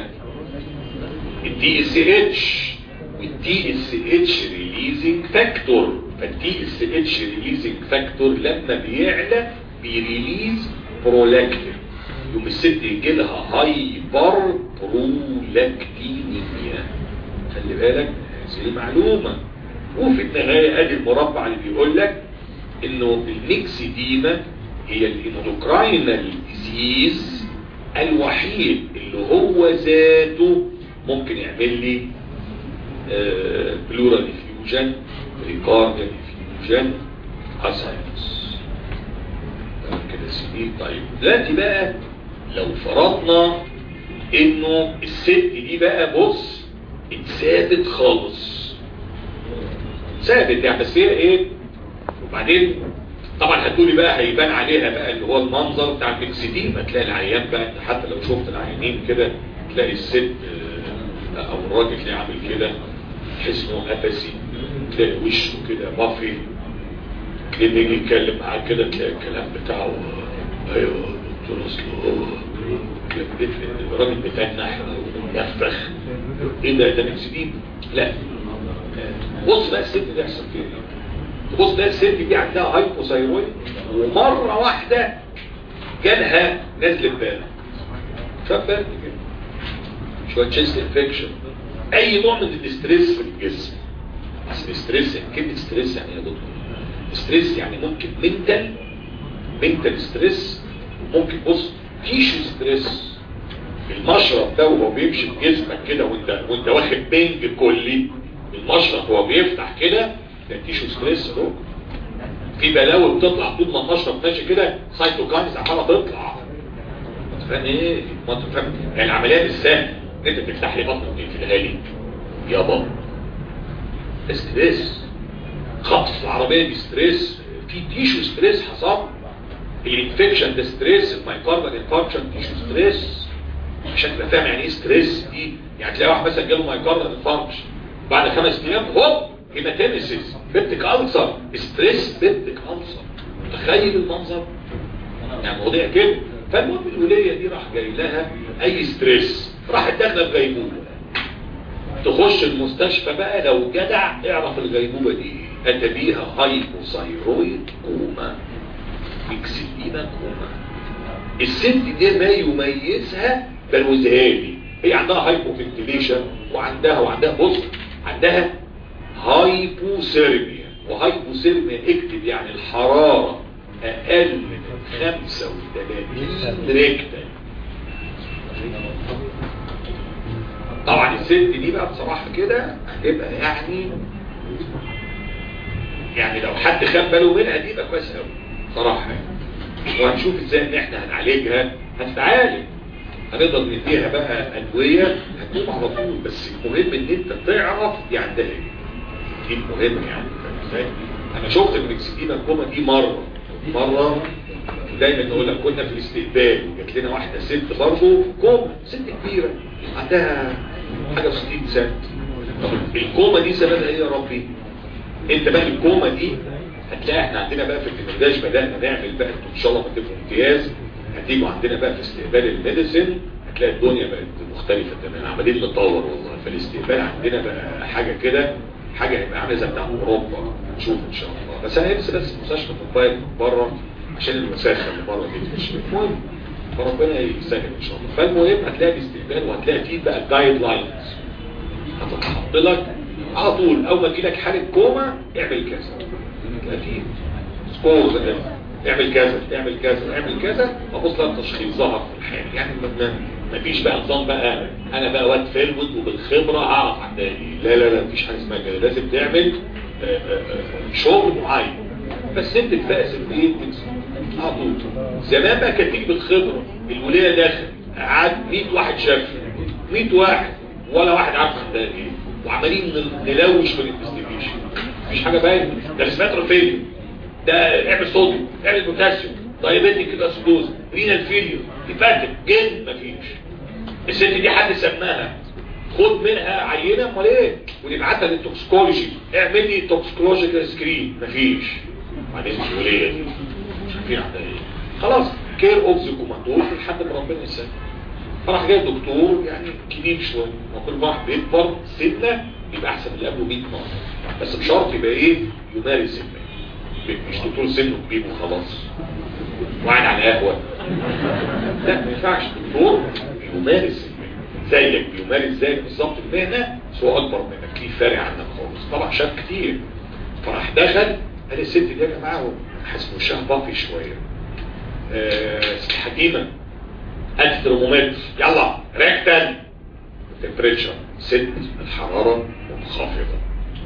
الدي اس اتش والدي اس اتش ريليزنج فاكتور فالدي اس اتش ريليزنج فاكتور لما بيعلى بيريليز برولاكتين يوم الست يجي لها هايبر برولاكتينيميا خلي بالك هذه معلومه وفي النهايه ادي المربع اللي بيقول لك انه الميكسيديما هي الاندوكراينال ديزيز الوحيد اللي هو ذاته ممكن يعمل لي بلورال ديفيوجن ريكارديال ديفيوجن اساينس كده سيدي طيب دلوقتي بقى لو فرضنا انه الست دي بقى بص اتثابت خالص ثابت يعني بس هي ايه وبعدين طبعا هتقولي بقى هيبان عليها بقى اللي هو المنظر بتاع المكسدين هتلاقي العيان بقى انت حتى لو شفت العيانين كده تلاقي الست آه، او الراجل تلاقيه عامل كده تحس انه قفسي تلاقي وشه كده مافي تلاقيه بيجي يتكلم معاه كده تلاقي الكلام بتاعه ايوه دكتور اصل هو تلاقي الراجل بتاعنا احنا ينفخ ايه ده ده مكسدين لا بص بقى الست دي يحصل فيها ايه تبص بقى الست دي عندها هايبوثايرويد ومره واحده جالها نزله برد شويه برد كده شويه تشيست انفكشن اي نوع من الاستريس في الجسم اصل الاستريس كلمه ستريس يعني ايه يا دكتور ستريس يعني ممكن منتال منتال ستريس ممكن بص تيشو ستريس المشرب ده وهو بيمشي في جسمك كده وانت وانت واخد بنج كلي المشرب وهو بيفتح كده ده تيشو ستريس اهو في بلاوي بتطلع طول ما المشرب ماشي كده سايتوكاينز عماله تطلع انت فاهم ايه؟ ما انت فاهم يعني العمليه مش سهله انت بتفتح لي بطنك وتقفلها لي يابا ستريس خبط في العربيه دي ستريس في تيشو ستريس حصل الانفكشن ده ستريس المايكاردال انفكشن تيشو ستريس عشان تبقى فاهم يعني ايه ستريس دي يعني تلاقي واحد مثلا جاله مايكاردال انفكشن بعد خمس ايام هوب هيماتيميسيس بيبتيك ألسر ستريس بيبتيك ألسر متخيل المنظر يعني مواضيع كده فالمهم الولية دي راح جاي لها اي ستريس راحت داخله في غيبوبه تخش المستشفى بقى لو جدع اعرف الغيبوبه دي اتى بيها هايبوثايرويد كوما اكسدينا كوما الست دي ما يميزها بلوزها لي هي عندها هايبوفنتيليشن وعندها وعندها بص عندها هايبوثيرميا وهايبوثيرميا اكتب يعني الحرارة اقل من 35 ريكتال طبعا الست دي بقى بصراحة كده هتبقى يعني يعني لو حد خد باله منها دي يبقى كويس قوي صراحة يعني وهنشوف ازاي ان احنا هنعالجها هتتعالج هنقدر نديها بقى ادوية هتقوم على طول بس المهم ان انت تعرف دي عندها ايه دي المهم يعني فاهم ازاي انا شفت المكسديما الكوما دي مره مره دايما نقول لك كنا في الاستقبال جات لنا واحده ست برضه كوما ست كبيره عندها حاجه 60 سنه طب الكوما دي سببها ايه يا ربي انت بقى الكوما دي هتلاقي احنا عندنا بقى في الدمرداش بدأنا نعمل بقى انتوا ان شاء الله ما تبقوا امتياز هتيجوا عندنا بقى في استقبال الميديسن هتلاقي الدنيا بقت مختلفة تماما عمالين نتطور والله فالاستقبال عندنا بقى حاجة كده حاجة هيبقى عاملة زي بتاع اوروبا نشوف ان شاء الله بس انا نفسي بس مستشفى موبايل من بره عشان المساخة اللي بره دي مش المهم فربنا يسهل ان شاء الله فالمهم هتلاقي الاستقبال وهتلاقي فيه بقى الجايد لاينز هتتحط لك على طول اول ما تجيلك حاله كوما اعمل كذا تلاقي فيه سكور زي اعمل كذا اعمل كذا اعمل كذا ابص لك تشخيص ظهر في الحال يعني ما ما فيش بقى نظام بقى انا بقى واد فيلود وبالخبره اعرف عن ده لا لا لا مفيش حاجه اسمها كده لازم تعمل آه، آه، آه، شغل معين بس انت تفقسم ايه على طول زمان بقى كانت تيجي بالخبره الوليه داخل قعد 100 واحد شاف 100 واحد ولا واحد عارف عن ده ايه وعمالين نلوش في الانفستيجيشن مفيش حاجه باينه ده ريسباتر فيليو ده اعمل صوديوم اعمل بوتاسيوم دايابيتيك كده سدوز رينال فيليو هيباتيك جن مفيش الست دي حد سماها خد منها عينه امال ايه ونبعتها للتوكسيكولوجي اعمل لي توكسيكولوجيكال سكرين مفيش بعدين الوليه دي مش عارفين عندها ايه خلاص كير اوف ذا كوماندور لحد ما ربنا يسهل فراح جاي الدكتور يعني كبير شويه وكل واحد بيكبر سنه يبقى احسن من اللي قبله 100 مره بس بشرط يبقى ايه يمارس المال مش دكتور سنه كبير وخلاص وقاعد على قهوه لا ما ينفعش دكتور يمارس المال زيك بيمارس زيك بالظبط المهنه بس هو اكبر منك ليه فارق عنك خالص طبعا شاف كتير فراح دخل قال الست دي يا جماعه حاسس وشها طافي شويه آه حكيمه هات ترمومتر يلا ريكتال تمبريتشر ست الحرارة منخفضة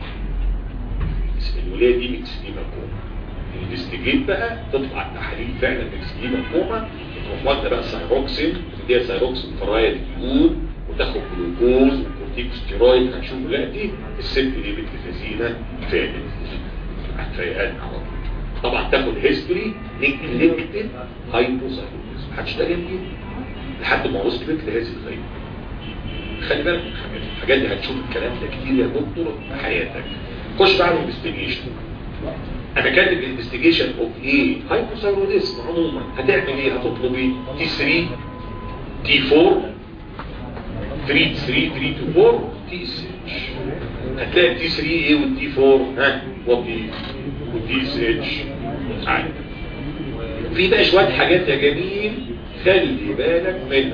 الولاية دي مكسديما كوما الانفستيجيت بقى تطلع التحاليل فعلا مكسديما كوما تروح واخده بقى سايروكسين تديها سايروكسين فرايد يود وتاخد جلوكوز وكورتيكوستيرويد هنشوف دلوقتي الست دي بنت لذينه فاتت هتفيقان على طول طبعا تاخد هيستوري نيجلكتد هايبوثايرويدزم هتشتغل دي لحد ما وصلت لهذه الغيبه خلي بالك من الحاجات الحاجات دي هتشوف الكلام ده كتير يا دكتور في حياتك خش بقى على الانفستيجيشن انا كاتب الانفستيجيشن اوف ايه هايبوثايروديزم عموما هتعمل ايه هتطلب ايه تي 3 تي 4 3 3 3 تو 4 تي 6 هتلاقي التي 3 ايه والتي 4 ها والتي والتي 6 عادي في بقى شويه حاجات يا جميل خلي بالك منها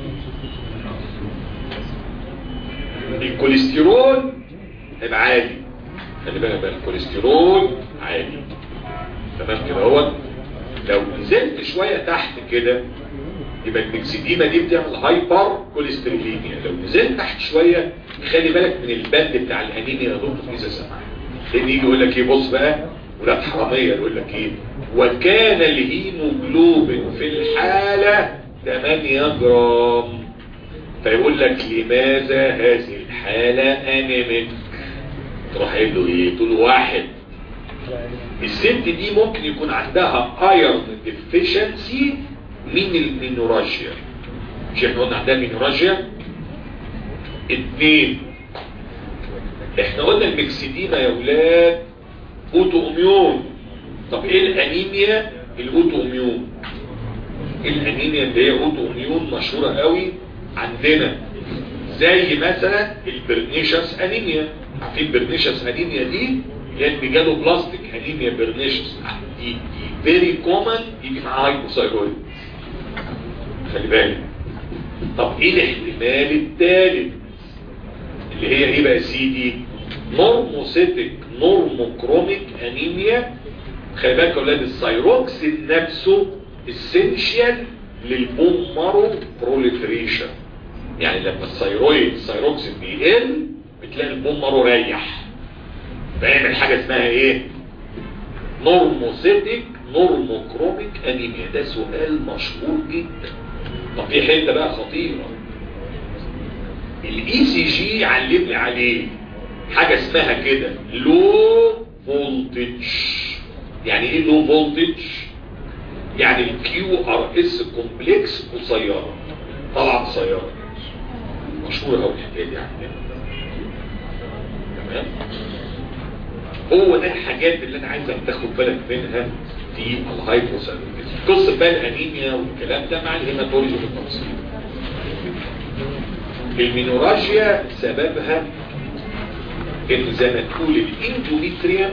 الكوليسترول هيبقى عالي خلي بالك بقى الكوليسترول عالي تمام كده اهوت لو نزلت شويه تحت كده يبقى المكسديما دي بتعمل هايبر كوليستروليميا لو نزلت تحت شويه خلي بالك من البند بتاع الانيميا يا دكتور اذا سمحت لان يجي يقول لك ايه بص بقى ولاد حراميه يقول لك ايه وكان الهيموجلوبين في الحاله 8 جرام فيقول لك لماذا هذه الحالة انيميك تروح قايل له ايه تقول له واحد الست دي ممكن يكون عندها ايرون ديفيشنسي من المينوراجيا مش احنا قلنا عندها مينوراجيا اتنين احنا قلنا المكسديما يا ولاد اوتو اميون طب ايه الانيميا الاوتو اميون الانيميا اللي هي اوتو اميون مشهورة قوي عندنا زي مثلا البرنيشس انيميا عارفين برنيشس انيميا دي هي الميجالو بلاستيك انيميا برنيشس دي دي فيري كومن يجي معاها هايبوثايرويد خلي بالك طب ايه الاحتمال الثالث اللي هي ايه بقى سيدي نورموسيتك نورموكروميك انيميا خلي بالك يا اولاد السايروكسين نفسه اسينشال للبون مارو بروليفريشن يعني لما الثيرويد الثيروكسين بيقل بتلاقي البون مارو ريح فيعمل حاجه اسمها ايه نورموسيتك نورموكروميك انيميا ده سؤال مشهور جدا طب في حته بقى خطيره الاي سي جي علمني عليه حاجه اسمها كده لو فولتج يعني ايه لو فولتج يعني الكيو ار اس كومبلكس قصيره طالعه قصيره مشهوره قوي الحكايه دي عندنا تمام هو ده الحاجات اللي انا عايزك تاخد بالك منها في الهايبوثايرويدزم قصه بقى الانيميا والكلام ده مع الهيماتولوجي بالتفصيل المينوراجيا سببها انه زي ما تقول الاندوميتريوم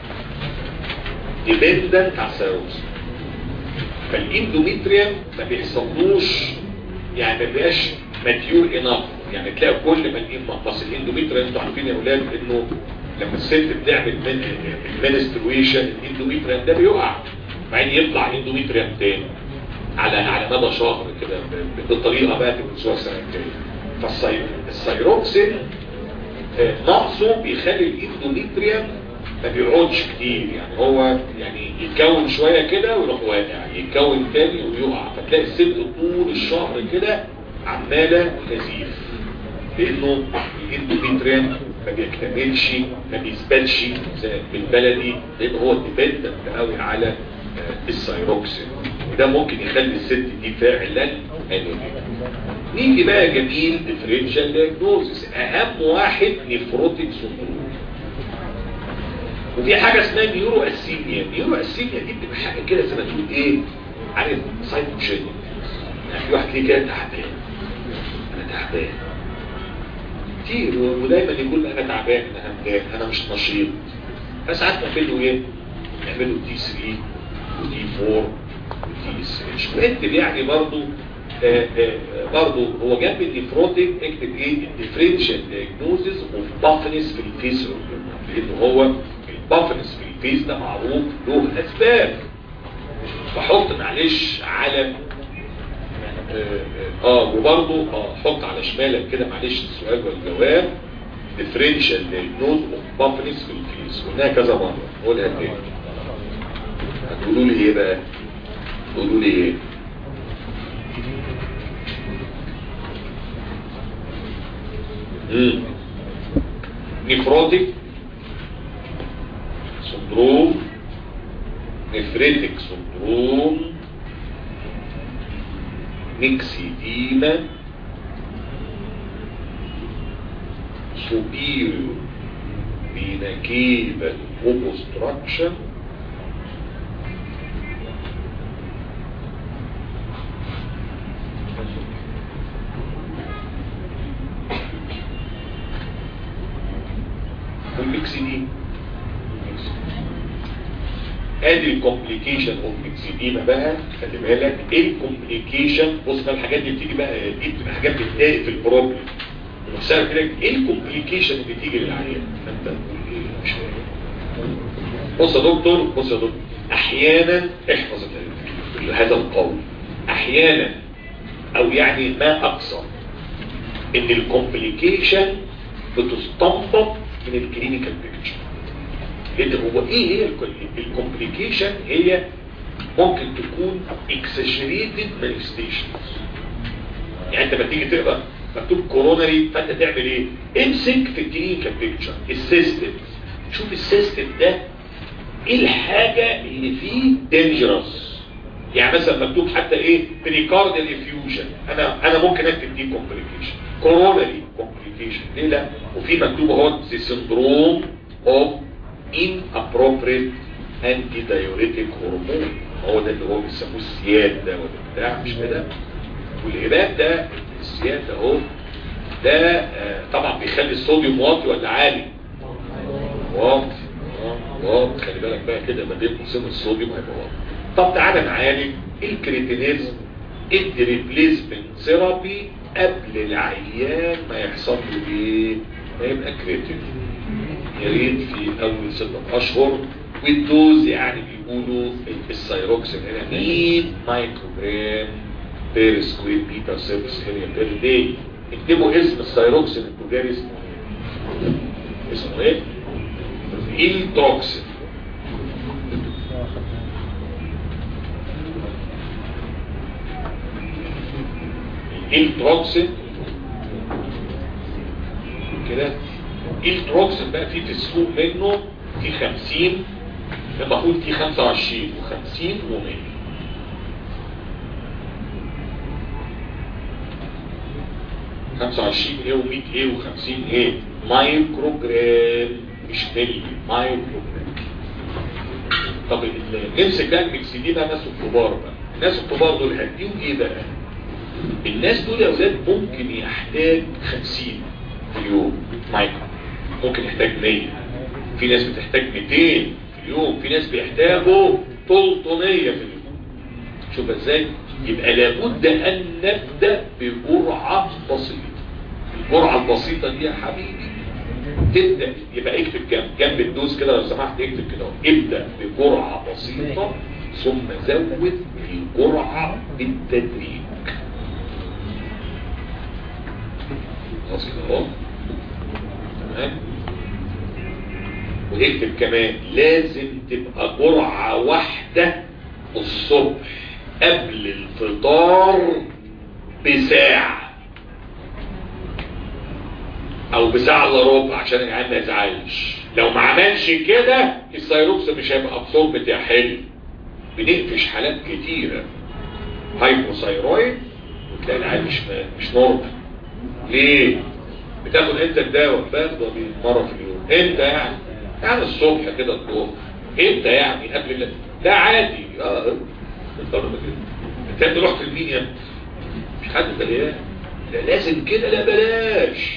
ديبندنت على الثيروكس فالاندوميتريوم ما بيحصلوش يعني ما بيبقاش ماتيور انف يعني تلاقي كل ما بس الاندوميتريوم انتوا عارفين يا اولاد انه لما الست بتعمل من المنسترويشن الاندوميتريوم ده بيقع بعدين يطلع اندوميتريوم تاني على على مدى شهر كده بالطريقه بقى تبقى السنه الجايه فالسيروكسين نقصه بيخلي الاندوميتريوم ما بيقعدش كتير يعني هو يعني يتكون شويه كده ويروح واقع يتكون تاني ويقع فتلاقي الست طول الشهر كده عماله تزيف لانه الاندوميتريوم ما بيكتملش ما بيثبتش زي بالبلدي لان هو ديبندنت قوي على السيروكسين وده ممكن يخلي الست دي فعلا انيميا نيجي بقى جميل ديفرنشال دياجنوزس اهم واحد نيفروتيك سندروم وفي حاجه اسمها نيورو اسيميا نيورو اسيميا دي بتبقى حاجه كده زي ما تقول ايه عارف سايكوجينيك يعني في واحد ليه كده تعبان انا تعبان كتير ودايما يقول انا تعبان انا همدان انا مش نشيط فساعات نعمل له ايه نعمل له دي 3 ودي 4 ودي 6 وانت يعني برضو آآ آآ برضو هو جنب النيفروتيك اكتب ايه الديفرنشال دايجنوزز اوف بافنس في الفيس لان هو البافنس في الفيس ده معروف له اسباب فحط معلش علم اه وبرضه اه حط على شمالك كده معلش السؤال والجواب ديفرنشال دايجنوز اوف بافنس في الفيس قلناها كذا مره قولها تاني هتقولوا لي ايه بقى تقولوا لي ايه نفروتيك سندروم نفريتك سندروم ميكسيديما superior vena cava obstruction والميكسيديما ادي الكومبليكيشن اوف ميكسيديما بقى خلي بالك ايه الكومبليكيشن بص بقى الحاجات دي بتيجي بقى دي بتبقى حاجات بتضايق في البروبلم نفسها كده ايه الكومبليكيشن اللي بتيجي للعيان فانت تقول ايه مش فاهم بص يا دكتور بص يا دكتور احيانا احفظ هذا القول احيانا او يعني ما اكثر ان الكومبليكيشن بتستنبط من الكلينيكال بيكتشر لان هو ايه هي الكومبليكيشن هي ممكن تكون exaggerated manifestations يعني انت لما تيجي تقرا مكتوب كورونري فانت تعمل ايه امسك في الكلينيكال بيكتشر السيستم شوف السيستم ده ايه الحاجه اللي فيه دينجرس يعني مثلا مكتوب حتى ايه بريكارديال افيوجن انا انا ممكن اكتب دي كومبليكيشن كورونري كومبليكيشن ليه لا وفي مكتوب اهو زي سندروم اوف inappropriate anti diuretic هرمون هو ده اللي هو بيسموه السياد ده ولا بتاع مش كده والهباب ده السياد ده اهو ده آه طبعا بيخلي الصوديوم واطي ولا عالي واطي واطي خلي بالك بقى كده ما بين قوسين الصوديوم هيبقى واطي طب تعالى نعالج الكريتينيزم ادي ريبليسمنت ثيرابي قبل العيان ما يحصل له ايه ما يبقى كريتين يا ريت في اول ستة اشهر والدوز يعني بيقولوا السيروكسين هنا 100 مايكرو جرام بير سكوير متر سيرفيس اريا بير داي اكتبوا اسم السيروكسين التجاري اسمه ايه؟ اسمه ايه؟ التروكسين التروكسين كده التروكسين بقى فيه في السوق منه في 50 المفروض في 25 و50 و100 25 ايه و100 ايه و50 ايه مايكرو جرام مش ملي مايكرو جرام طب ال- نمسك بقى المكسدين بقى الناس الكبار بقى الناس الكبار دول هديهم ايه بقى الناس دول يا اولاد ممكن يحتاج 50 في اليوم مايكرو ممكن يحتاج 100 في ناس بتحتاج 200 في اليوم في ناس بيحتاجوا 300 في اليوم شوف ازاي يبقى لابد ان نبدا بجرعه بسيطه الجرعه البسيطه دي يا حبيبي تبدا يبقى اكتب جنب جنب الدوز كده لو سمحت اكتب كده ابدا بجرعه بسيطه ثم زود الجرعه بالتدريج خلاص كده اهو تمام واكتب كمان لازم تبقى جرعه واحده الصبح قبل الفطار بساعة او بساعة الا ربع عشان العيال ما يزعلش لو ما عملش كده السيروكس مش هيبقى ابسوربت يا حلو بنقفش حالات كتيرة هايبوثايرويد وتلاقي العيال مش مش نورمال ليه؟ بتاخد انت الدواء باخده مرة في اليوم انت يعني يعني الصبح كده الظهر انت يعني قبل ال- ده عادي اه بالضبط كده انت رحت لمين يا ابني؟ مش حد بلاش ده لازم كده لا بلاش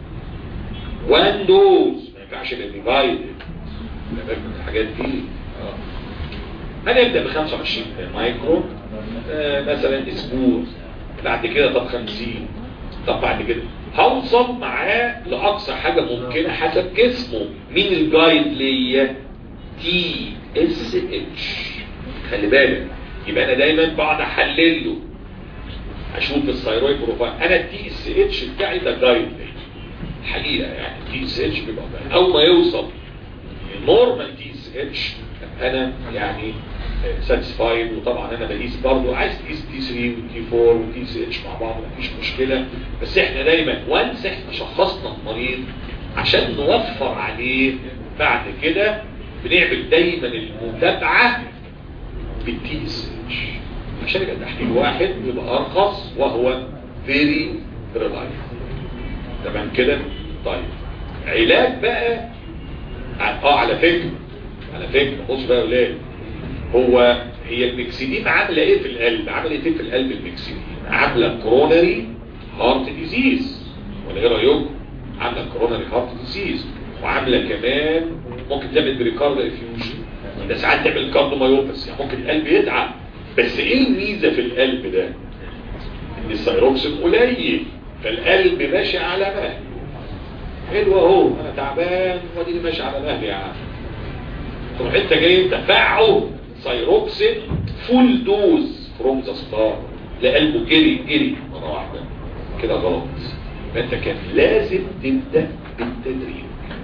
وان دوز ما ينفعش يبقى ديفايدد خلي بالك من الحاجات دي اه هنبدا ب 25 مايكرو آه مثلا اسبوع بعد كده طب 50 طب بعد كده هوصل معاه لاقصى حاجه ممكنه حسب جسمه مين الجايد ليا تي اس اتش خلي بالك يبقى انا دايما بقعد احلل له اشوف الثايرويد بروفايل انا التي اس اتش بتاعي ده جايد ليا الحقيقه يعني التي اس اتش بيبقى بقى. اول ما يوصل النورمال تي اس اتش انا يعني ساتسفايد وطبعا انا بقيس برضه عايز تقيس تي 3 وتي 4 وتي اس اتش مع بعض مفيش مشكله بس احنا دايما وانس احنا شخصنا المريض عشان نوفر عليه بعد كده بنعمل دايما المتابعه بالتي اس اتش عشان يبقى تحليل واحد يبقى ارخص وهو فيري ريلايبل تمام كده طيب علاج بقى اه على فكره على فكره بص بقى يا ولاد هو هي المكسدين عامله ايه في القلب عامله ايه في القلب المكسدين عامله كرونري هارت ديزيز ولا ايه رايكم عامله كرونري هارت ديزيز وعامله كمان ممكن تعمل بريكارد افيوجن ده ساعات تعمل كارديومايوباثي يعني ممكن القلب يتعب بس ايه الميزه في القلب ده ان الثيروكسين قليل فالقلب ماشي على مهل حلو اهو انا تعبان واديني ماشي على مهلي يا عم تروح انت جاي تفعه سيروكسين فول دوز فروم ذا ستار لقلبه جري جري مره واحده كده غلط فانت كان لازم تبدا بالتدريج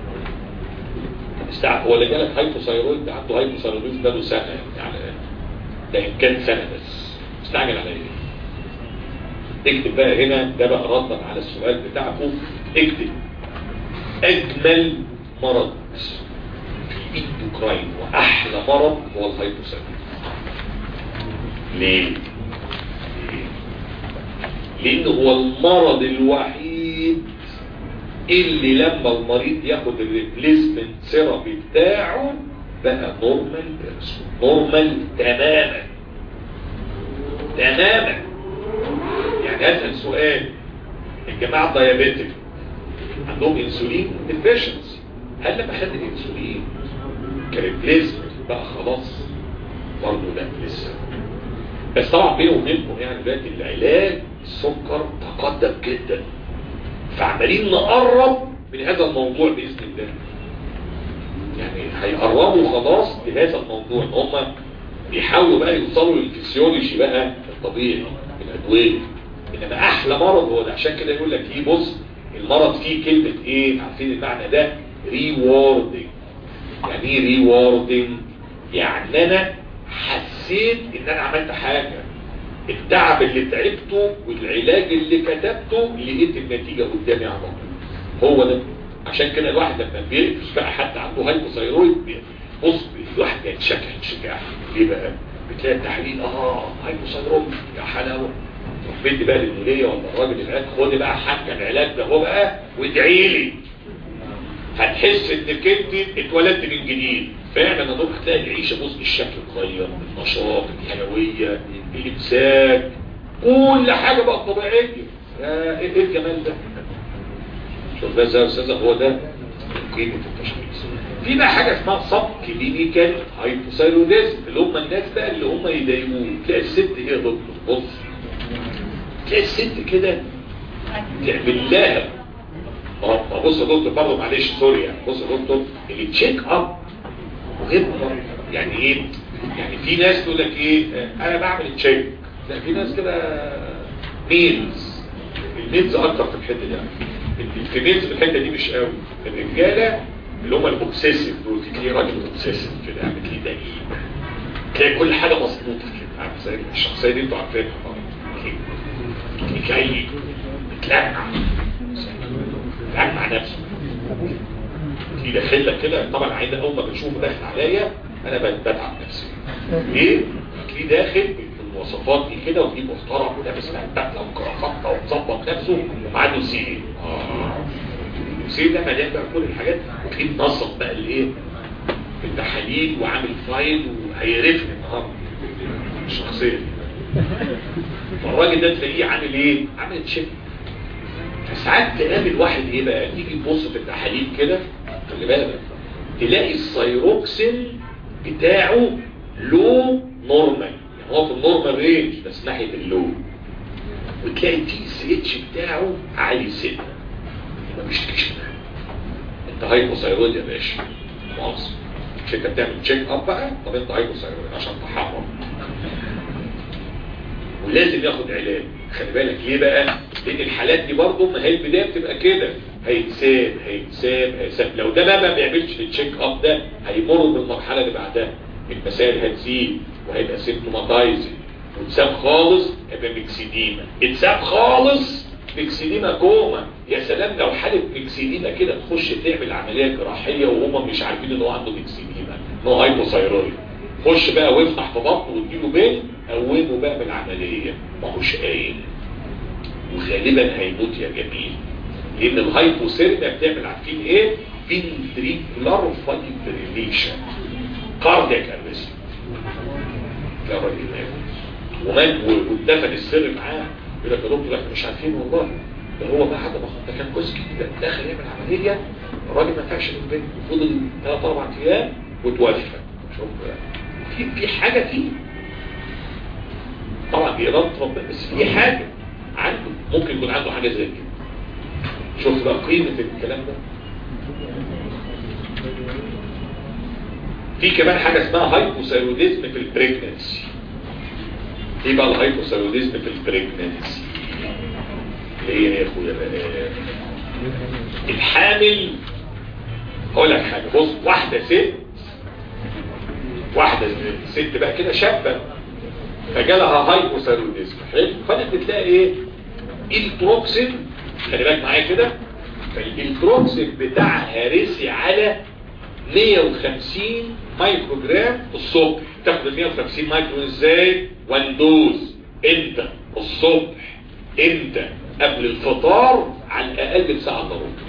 استعب هو اللي جالك هايبوثايرويد ده عنده هايبوثايرويد ده له سنه يعني ده ان كان سنه بس مستعجل على ايه اكتب بقى هنا ده بقى ردا على السؤال بتاعكم اكتب اجمل مرض في الاندوكراين واحلى مرض هو الهايبوثايرويد ليه لان هو المرض الوحيد اللي لما المريض ياخد الريبليسمنت ثيرابي بتاعه بقى نورمال بيرسون نورمال تماما تماما يعني اسال سؤال الجماعه الديابيتك عندهم انسولين ديفيشنسي هل لما خد الانسولين كريبليسمنت بقى خلاص برضه لا لسه بس طبعا بينه وبينكم يعني دلوقتي العلاج السكر تقدم جدا فعمالين نقرب من هذا الموضوع باذن الله يعني هيقربوا خلاص بهذا الموضوع ان هم بيحاولوا بقى يوصلوا للفسيولوجي بقى الطبيعي الادويه انما احلى مرض هو ده عشان كده يقول لك ايه بص المرض فيه كلمه ايه عارفين المعنى ده ريوردنج يعني ايه ريوردنج يعني انا حسيت ان انا عملت حاجه التعب اللي تعبته والعلاج اللي كتبته لقيت النتيجه قدامي على طول هو ده عشان كده الواحد لما بيقفش بقى حد عنده هايبوثايرويد بي- بص الواحد بيتشكل انشكاح ليه بقى؟ بتلاقي التحليل اه هايبوثايرويد يا حلاوه تروح بدي بقى للوليه ولا الراجل العلاج خد بقى حاجه العلاج ده هو بقى وادعي لي هتحس انك انت اتولدت من جديد فعلا هتروح هتلاقي العيشه بص الشكل اتغير النشاط الحيويه الامساك كل حاجه بقت طبيعيه آه، ايه إيه الجمال ده شوف ده ازاي يا استاذه هو ده قيمه التشخيص في بقى حاجه اسمها سب كلينيكال هايبوثايروديزم اللي هم الناس بقى اللي هم يضايقوه تلاقي الست هي دكتور بص تلاقي الست كده تعمل لها اه ما بص يا دكتور برضه معلش سوري يعني بص يا دكتور اللي تشيك اب مهم برضه. يعني ايه يعني في ناس تقول لك ايه آه، انا بعمل تشيك لا في ناس كده ميلز الميلز اكتر في الحته دي الفيميلز في الحته دي مش قوي الرجاله اللي هم الاوبسيسيف دول تلاقي راجل اوبسيسيف كده عامل تلاقيه دقيق تلاقي كل حاجه مظبوطه كده عارف زي الشخصيه دي انتوا عارفينها طبعا جاي بتلمع بتلمع نفسه في داخل لك كده طبعا عايز اول ما بشوفه داخل عليا انا بتعب نفسي ليه؟ تلاقيه داخل بالمواصفات دي كده وتلاقيه محترم ولابس بدله وكرافته ومظبط نفسه وعنده سي اه السي ده مليان بقى كل الحاجات وتلاقيه منظم بقى الايه؟ التحاليل وعامل فايل وهيعرفني النهارده الشخصيه دي فالراجل ده تلاقيه عامل ايه؟ عامل تشيك فساعات تقابل واحد ايه بقى تيجي تبص في التحاليل كده خلي بالك تلاقي السيروكسين بتاعه لو نورمال يعني هو في النورمال رينج بس ناحيه اللو وتلاقي التي اس اتش بتاعه عالي سنه ما بيشتكيش منها انت هايبوثايرويد يا باشا مؤاخذه مش انت بتعمل تشيك اب بقى طب انت هايبوثايرويد عشان تحرم ولازم ياخد علاج خلي بالك ليه بقى لان الحالات دي برضه ما هي البدايه بتبقى كده هيتساب هيتساب هيتساب لو ده بقى ما بيعملش التشيك اب ده هيمر بالمرحله اللي بعدها المسائل هتزيد وهيبقى سيمتوماتايزنج وتساب خالص هيبقى ميكسيديما اتساب خالص ميكسيديما كوما يا سلام لو حاله ميكسيديما كده تخش تعمل عمليه جراحيه وهم مش عارفين ان هو عنده ميكسيديما ان هو هايبوثايرويد خش بقى وافتح في بطنه واديله بين قومه بقى بالعمليه ما هوش قايم وغالبا هيموت يا جميل لان الهايبوثيرميا بتعمل عارفين ايه فينتريكولار فايبريليشن كاردياك ارست يا راجل مات ومات واتدفن السر معاه يقول لك يا دكتور احنا مش عارفين والله ده هو بعد ما خد- ده كان كويس جدا دخل يعمل عمليه الراجل ما نفعش من البيت فضل ثلاث اربع ايام وتوفى شوف في في حاجه فيه طبعا دي اراده ربنا بس في حاجه عنده ممكن يكون عنده حاجه زي كده شوف بقى قيمه الكلام ده في كمان حاجه اسمها هايبوثايروديزم في البريجننسي ايه بقى الهايبوثايروديزم في البريجننسي ايه يا اخويا بقى الحامل هقول لك حاجه بص واحده ست واحده ست بقى كده شابه فجالها هايبوثايروديزم حلو فانت بتلاقي ايه التروكسين خلي بالك معايا كده فالتروكسين بتاعها رسي على 150 مايكرو جرام الصبح تاخد ال 150 مايكرو ازاي واندوز امتى الصبح امتى قبل الفطار على الاقل بساعه الا ربع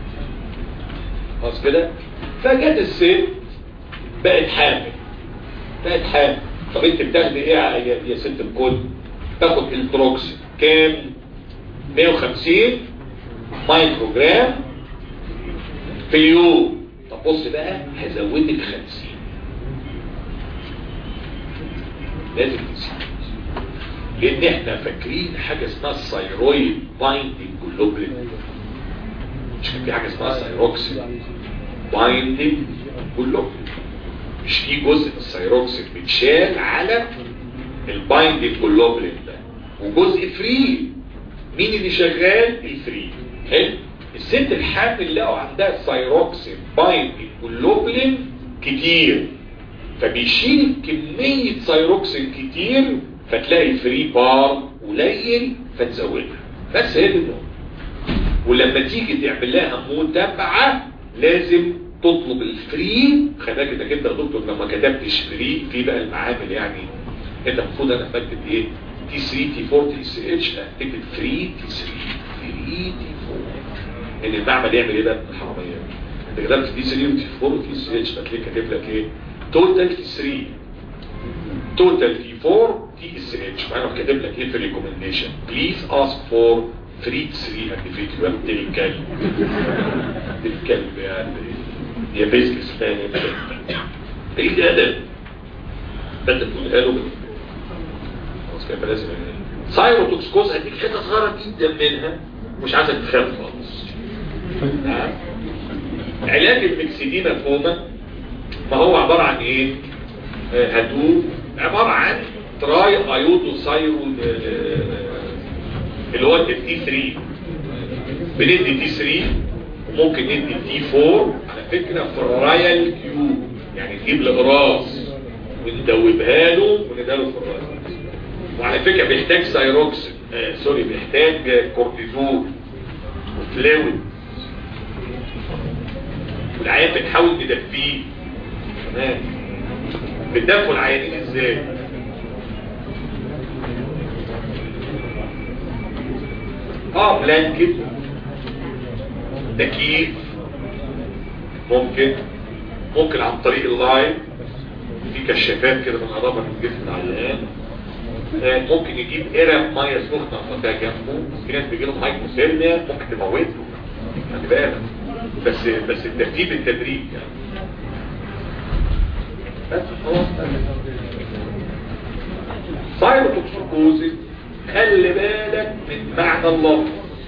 خلاص كده فجت الست بقت حامل بقت حامل طب انت بتاخدي ايه يا يا ست الكل تاخد التروكسين كام 150 مايكرو جرام في اليوم طب بص بقى هزودك 50 لازم تسيب لان احنا فاكرين حاجه اسمها الثايرويد بايندينج جلوبلين مش كان في حاجه اسمها الثايروكسين بايندينج جلوبلين مش في جزء من الثايروكسين بيتشال على البايندينج جلوبلين ده وجزء فري مين اللي شغال الفري حلو الست الحامل لقوا عندها ثايروكسين بايندينج جلوبلين كتير فبيشيل كمية ثايروكسين كتير فتلاقي فري بار قليل فتزودها بس هي دي النقطة ولما تيجي تعمل لها متابعه لازم تطلب الفري خلي بالك انك انت يا دكتور لما كتبتش فري في بقى المعامل يعني انت المفروض انا بكتب ايه تي 3 تي 4 تي سي اتش تكتب فري تي 3 فري تي 4 ان المعمل يعمل ايه بقى الحراميه انت كتبت تي 3 وتي 4 وتي سي اتش فتلاقيه كاتب لك ايه توتال تي 3 توتال تي 4 تي اس اتش وانا كاتب لك ايه في الريكومنديشن بليز اسك فور فري 3 اند فري 12 الكلب الكلب يعني هي بيزنس فاهم ايه الادب فانت تقولها له خلاص كده لازم سايروتوكسكوز هديك حته صغيره جدا منها مش عايزك تخاف خالص ها؟ علاج المكسدينا فوما ما هو عبارة عن ايه آه، هدوء عبارة عن تراي ايودو سايرو اللي هو التي 3 بندي تي 3 وممكن ندي تي 4 على فكرة فرايال كيو يعني تجيب الاقراص وندوبها له ونديها له في الراس وعلى فكرة بيحتاج سايروكسين آه سوري بيحتاج كورتيزون وفلويد والعيان بنحاول ندفيه تمام بتدفوا العيانين ازاي اه بلانكت تكييف ممكن ممكن عن طريق اللايف في كشافات كده بنقربها من جسم العيان آه، ممكن يجيب قرب ميه سخنه ويحطها جنبه في ناس بيجي لهم هايبوثيرميا ممكن تموته خلي بالك بس بس الترتيب التدريج يعني بس خلاص سايروتوكسيكوزيس خلي بالك من معنى اللفظ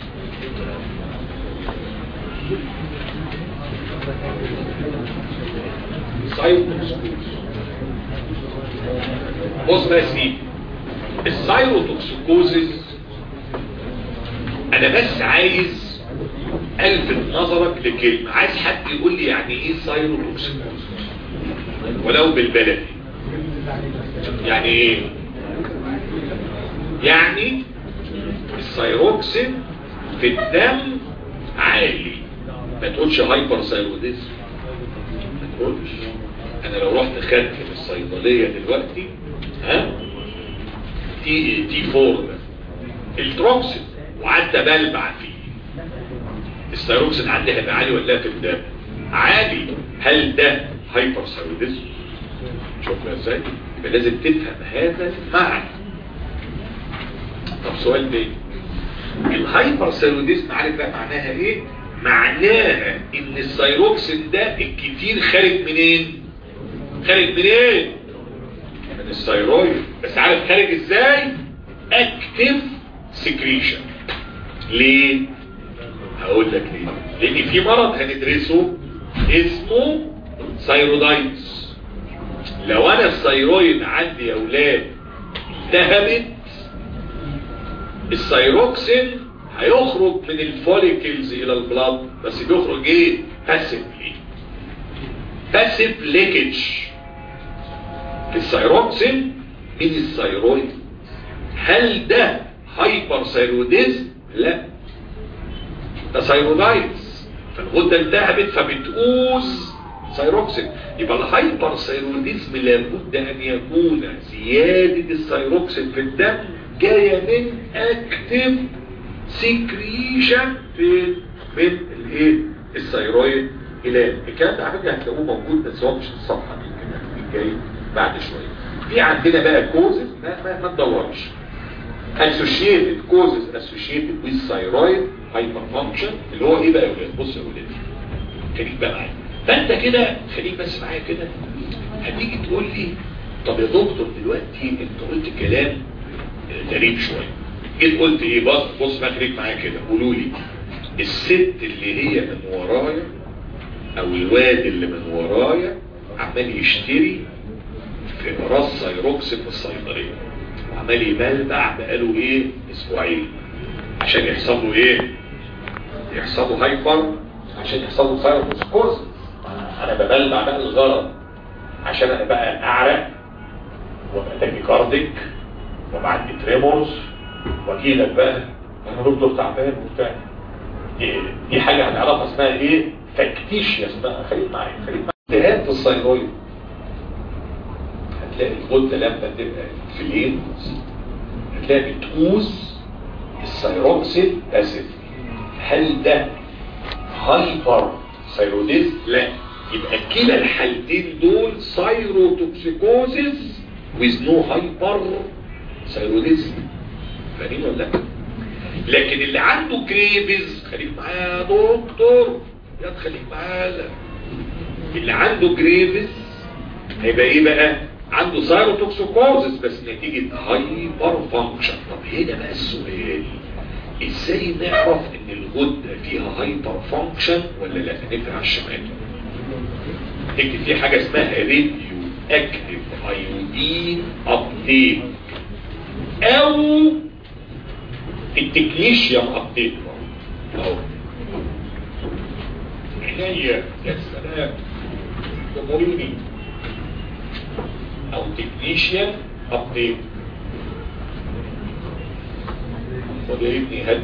سايروتوكسيكوزيس بص بقى يا سيدي السايروتوكسيكوزيس انا بس عايز الفت نظرك لكلمة عايز حد يقول لي يعني ايه سايروتوكسيكوزيس ولو بالبلدي يعني ايه يعني السيروكسين في الدم عالي ما تقولش هايبر سايروديزم ما تقولش انا لو رحت خدت من الصيدليه دلوقتي ها تي تي 4 ده التروكسين وقعدت بلبع فيه السيروكسين عندي هيبقى عالي ولا لا في الدم عالي هل ده هايبر سايروديزم شوفنا ازاي يبقى لازم تفهم هذا المعنى طب سؤال تاني الهايبر سيروديزم عارف بقى معناها ايه معناها ان السيروكسين ده الكتير خارج منين خارج منين من الثيرويد بس عارف خارج ازاي اكتف سكريشن ليه هقول لك ليه لان في مرض هندرسه اسمه ثايرودايتس لو انا الثيرويد عندي يا اولاد التهبت الثيروكسين هيخرج من الفوليكلز الى البلاد بس بيخرج ايه باسفلي باسيف ليكج الثيروكسين من الثيرويد هل ده هايبر ثيروديزم لا ده ثيرودايتس فالغده التهبت فبتقوز ثيروكسين يبقى الهايبر ثيروديزم لابد ان يكون زياده الثيروكسين في الدم جايه من اكتف سكريشن في من الايه الثيرويد الى الكلام ده على فكره هتلاقوه موجود بس هو مش في الصفحه دي كده جاي بعد شويه في عندنا بقى كوزز ما ما, ما تدورش associated causes associated with thyroid hyperfunction اللي هو ايه بقى يا ولاد بص يا ولاد خليك بقى معايا فانت كده خليك بس معايا كده هتيجي تقول لي طب يا دكتور دلوقتي انت قلت كلام غريب شويه جيت قلت ايه بص بص بقى خليك معايا كده قولوا لي الست اللي هي من ورايا او الواد اللي من ورايا عمال يشتري في راس سايروكس في الصيدليه وعمال يبلبع بقاله ايه اسبوعين عشان يحصل له ايه يحصل له هايبر عشان يحصل له سايروكوز انا ببلبع بقى الغرض عشان انا بقى اعرق وابقى تاكيكارديك وابقى عندي تريمورز واجي لك بقى انا دكتور تعبان وبتاع إيه، دي حاجة هنعرفها اسمها ايه فاكتيشيا اسمها خليك معايا خليك معايا التهاب في الثايرويد هتلاقي الغدة لما تبقى في الليل هتلاقي بتقوس الثايروكسيد اسيد هل ده هايبر ثايروديز لا يبقى كلا الحالتين دول ثايروتوكسيكوزيس with no hyper ثايروديزم فاهمين ولا لا لكن اللي عنده جريفز خليك معايا يا دكتور يا خليك معايا اللي عنده جريفز هيبقى ايه بقى عنده ثايروتوكسيكوزيس بس نتيجة هايبر فانكشن طب هنا بقى السؤال ازاي نعرف ان الغدة فيها هايبر فانكشن ولا لا نقرا على الشمال اكتب في حاجة اسمها راديو اكتف ايودين ابديت او التكنيشيوم ابديت اهو عينيا يا سلام تمريني او تكنيشيوم ابديت وده ابني هد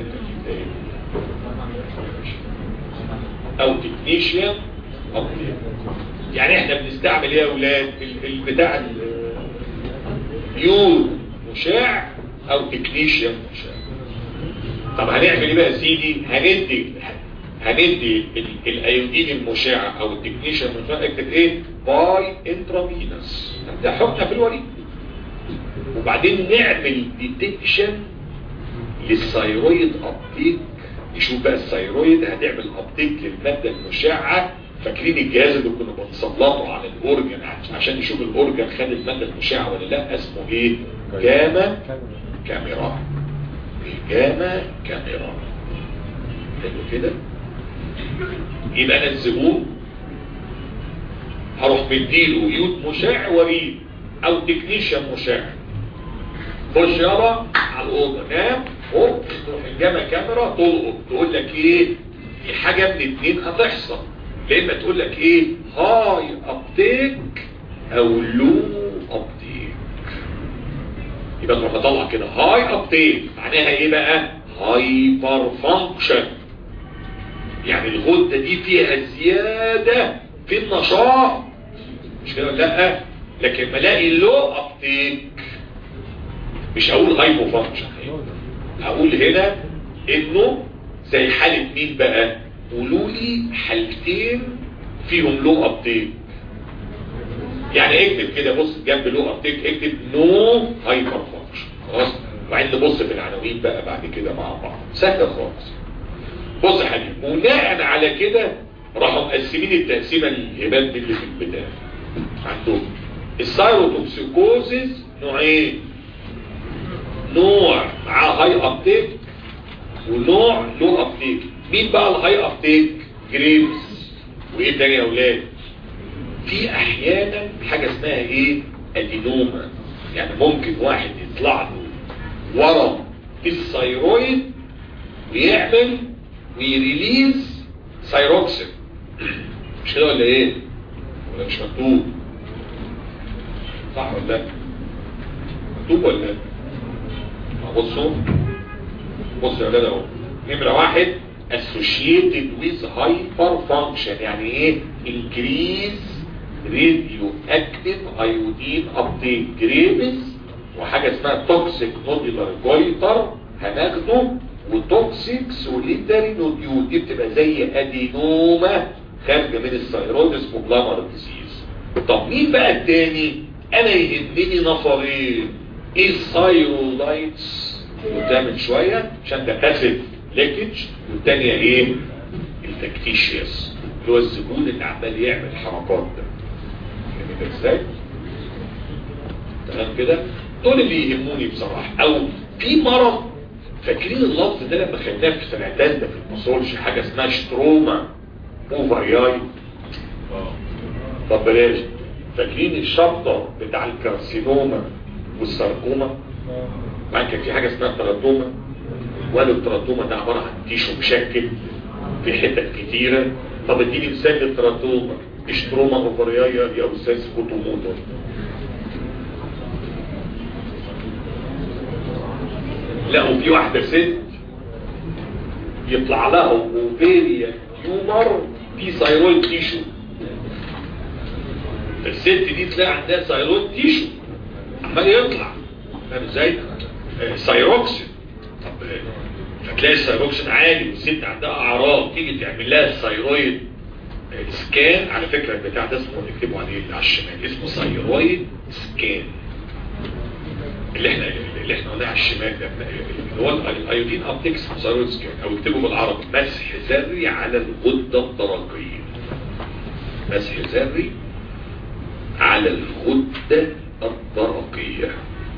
او تكنيشيوم ابديت يعني احنا بنستعمل ايه يا اولاد ال- ال- بتاع ال- يور مشاع او تكنيشيوم مشاع طب هنعمل ايه بقى يا سيدي هندي هندي ال- الايودين المشع او التكنيشيوم المشع اكتب ايه باي انترافينوس ده حقنه في الوريد وبعدين نعمل ديتكشن للثيرويد ابتيك نشوف بقى الثيرويد هتعمل ابتيك للماده المشعه فاكرين الجهاز اللي كنا بنسلطه على الاورجن عشان نشوف الاورجن خد الماده المشعه ولا لا اسمه ايه جاما كاميرا جاما كاميرا حلو كده يبقى انا الزبون هروح مديله يود مشع وريد او تكنيشن مشع خش يابا على الاوضه نام هوب تروح الجامع كاميرا تلقط تقول لك ايه في حاجه من اتنين هتحصل يا اما تقول لك ايه هاي ابتيك او لو ابتيك يبقى تروح مطلع كده هاي ابتيك معناها ايه بقى هايبر فانكشن يعني الغده دي فيها زياده في النشاط مش كده ولا لا لكن ما الاقي لو ابتيك مش هقول هايبو فانكشن هقول هنا انه زي حالة مين بقى قولوا لي حالتين فيهم لو ابتيك يعني اكتب كده بص جنب لو ابتيك اكتب نو هايبر فانكشن خلاص وبعدين نبص في العناوين بقى بعد كده مع بعض سهله خالص بص يا حبيبي بناء على كده راحوا مقسمين التقسيمه الهبات دي اللي في البدايه عندهم السايروتوكسيكوزيس نوعين نوع معاه هاي ابتيك ونوع لو ابتيك مين بقى الهاي ابتيك جريبس وايه تاني يا اولاد في احيانا حاجه اسمها ايه ادينوما يعني ممكن واحد يطلع له ورم في الثيرويد ويعمل ويريليز ثيروكسين مش كده ولا ايه ولا مش مكتوب صح ولا لا مكتوب ولا لا بصوا بصوا يا اولاد اهو نمره واحد associated with hyperfunction يعني ايه increase radioactive iodine uptake graves وحاجه اسمها toxic nodular goiter هناخده وتوكسيك سوليتاري نوديول دي بتبقى زي ادينوما خارجه من الثيرويد اسمه بلامر ديزيز طب مين بقى التاني انا يهمني نفرين ايه الثايرولايتس قلتها من شويه عشان ده باسيف ليكج والتانيه ايه الفاكتيشيوس اللي هو الزبون اللي عمال يعمل الحركات ده فهمت ازاي تمام كده دول اللي يهموني بصراحه او في مرض فاكرين اللفظ ده لما خدناه في سنه ثالثه في المسولش حاجه اسمها شتروما اوفرياي طب بلاش فاكرين الشرطه بتاع الكارسينوما والساركوما بعد كان في حاجه اسمها التراتوما وقالوا التراتوما ده عباره عن تيشو مشكل في حتت كتيره طب اديني مثال للتراتوما اشتروما اوفرياي يا استاذ كوتوموتو لا وفي واحده ست يطلع لها اوفيريا تيومر في ثايرويد تيشو الست دي تلاقي عندها ثايرويد تيشو عمال يطلع فاهم ازاي؟ آه، ثايروكسين طب آه، فتلاقي الثايروكسين عالي والست عندها اعراض تيجي تعمل لها الثايرويد آه، سكان على فكره البتاع ده اسمه نكتبه عليه على الشمال اسمه ثايرويد سكان اللي احنا اللي احنا قلناه على الشمال ده اللي هو الايودين ابتكس ثايرويد سكان او اكتبه بالعربي مسح ذري على الغده الدرقيه مسح ذري على الغده الدرقيه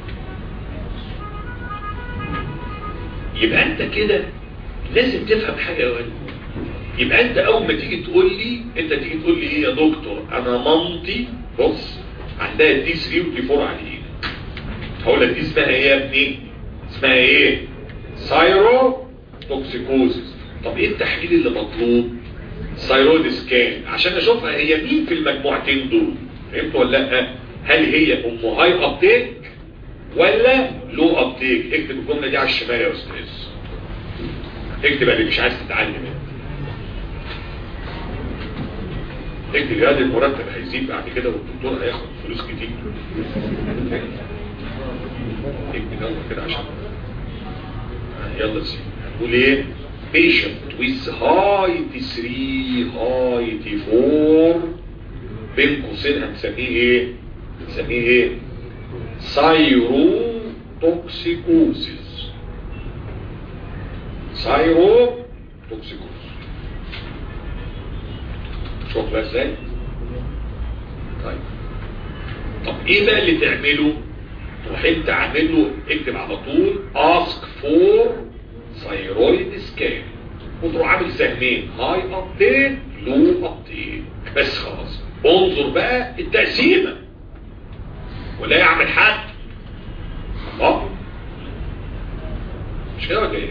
يبقى انت كده لازم تفهم حاجه يا ولد يبقى انت اول ما تيجي تقول لي انت تيجي تقول لي ايه يا دكتور انا مامتي بص عندها دي 3 ودي 4 على الايد هقول لك دي اسمها ايه يا ابني اسمها ايه سايرو توكسيكوزيس طب ايه التحليل اللي مطلوب ثايرويد سكان عشان اشوفها هي مين في المجموعتين دول فهمت ولا لا هل هي ام هاي ابتيك ولا لو ابتيك اكتب الجمله دي على الشمال يا استاذ اكتب اللي مش عايز تتعلم انت اكتب هذا المرتب هيزيد بعد كده والدكتور هياخد فلوس كتير اكتب يلا كده عشان يلا سيدي هنقول ايه patient with high T3 high T4 بين قوسين هنسميه ايه هنسميه ايه سايروتوكسيكوزيس سايروتوكسيكوزيس شوف بقى ازاي طيب طب ايه بقى اللي تعمله تروح انت عامل له اكتب على طول ask for thyroid scan وتروح عامل سهمين هاي ابديت لو ابديت بس خلاص انظر بقى التقسيمه ولا يعمل حد الله مش كده ولا ايه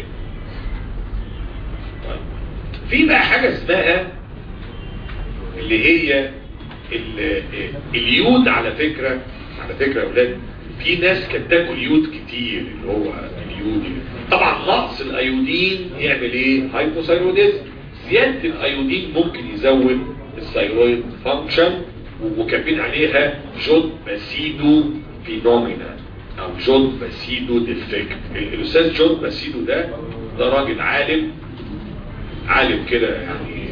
طيب في بقى حاجه اسمها اللي هي ال- اليود على فكره على فكره يا اولاد في ناس كانت تاكل يود كتير اللي هو اليود طبعا نقص الايودين يعمل ايه هايبوثايروديزم زياده الايودين ممكن يزود الثايرويد فانكشن وكاتبين عليها جود باسيدو فينومينا او جود باسيدو ديفكت الاستاذ جود باسيدو ده ده راجل عالم عالم كده يعني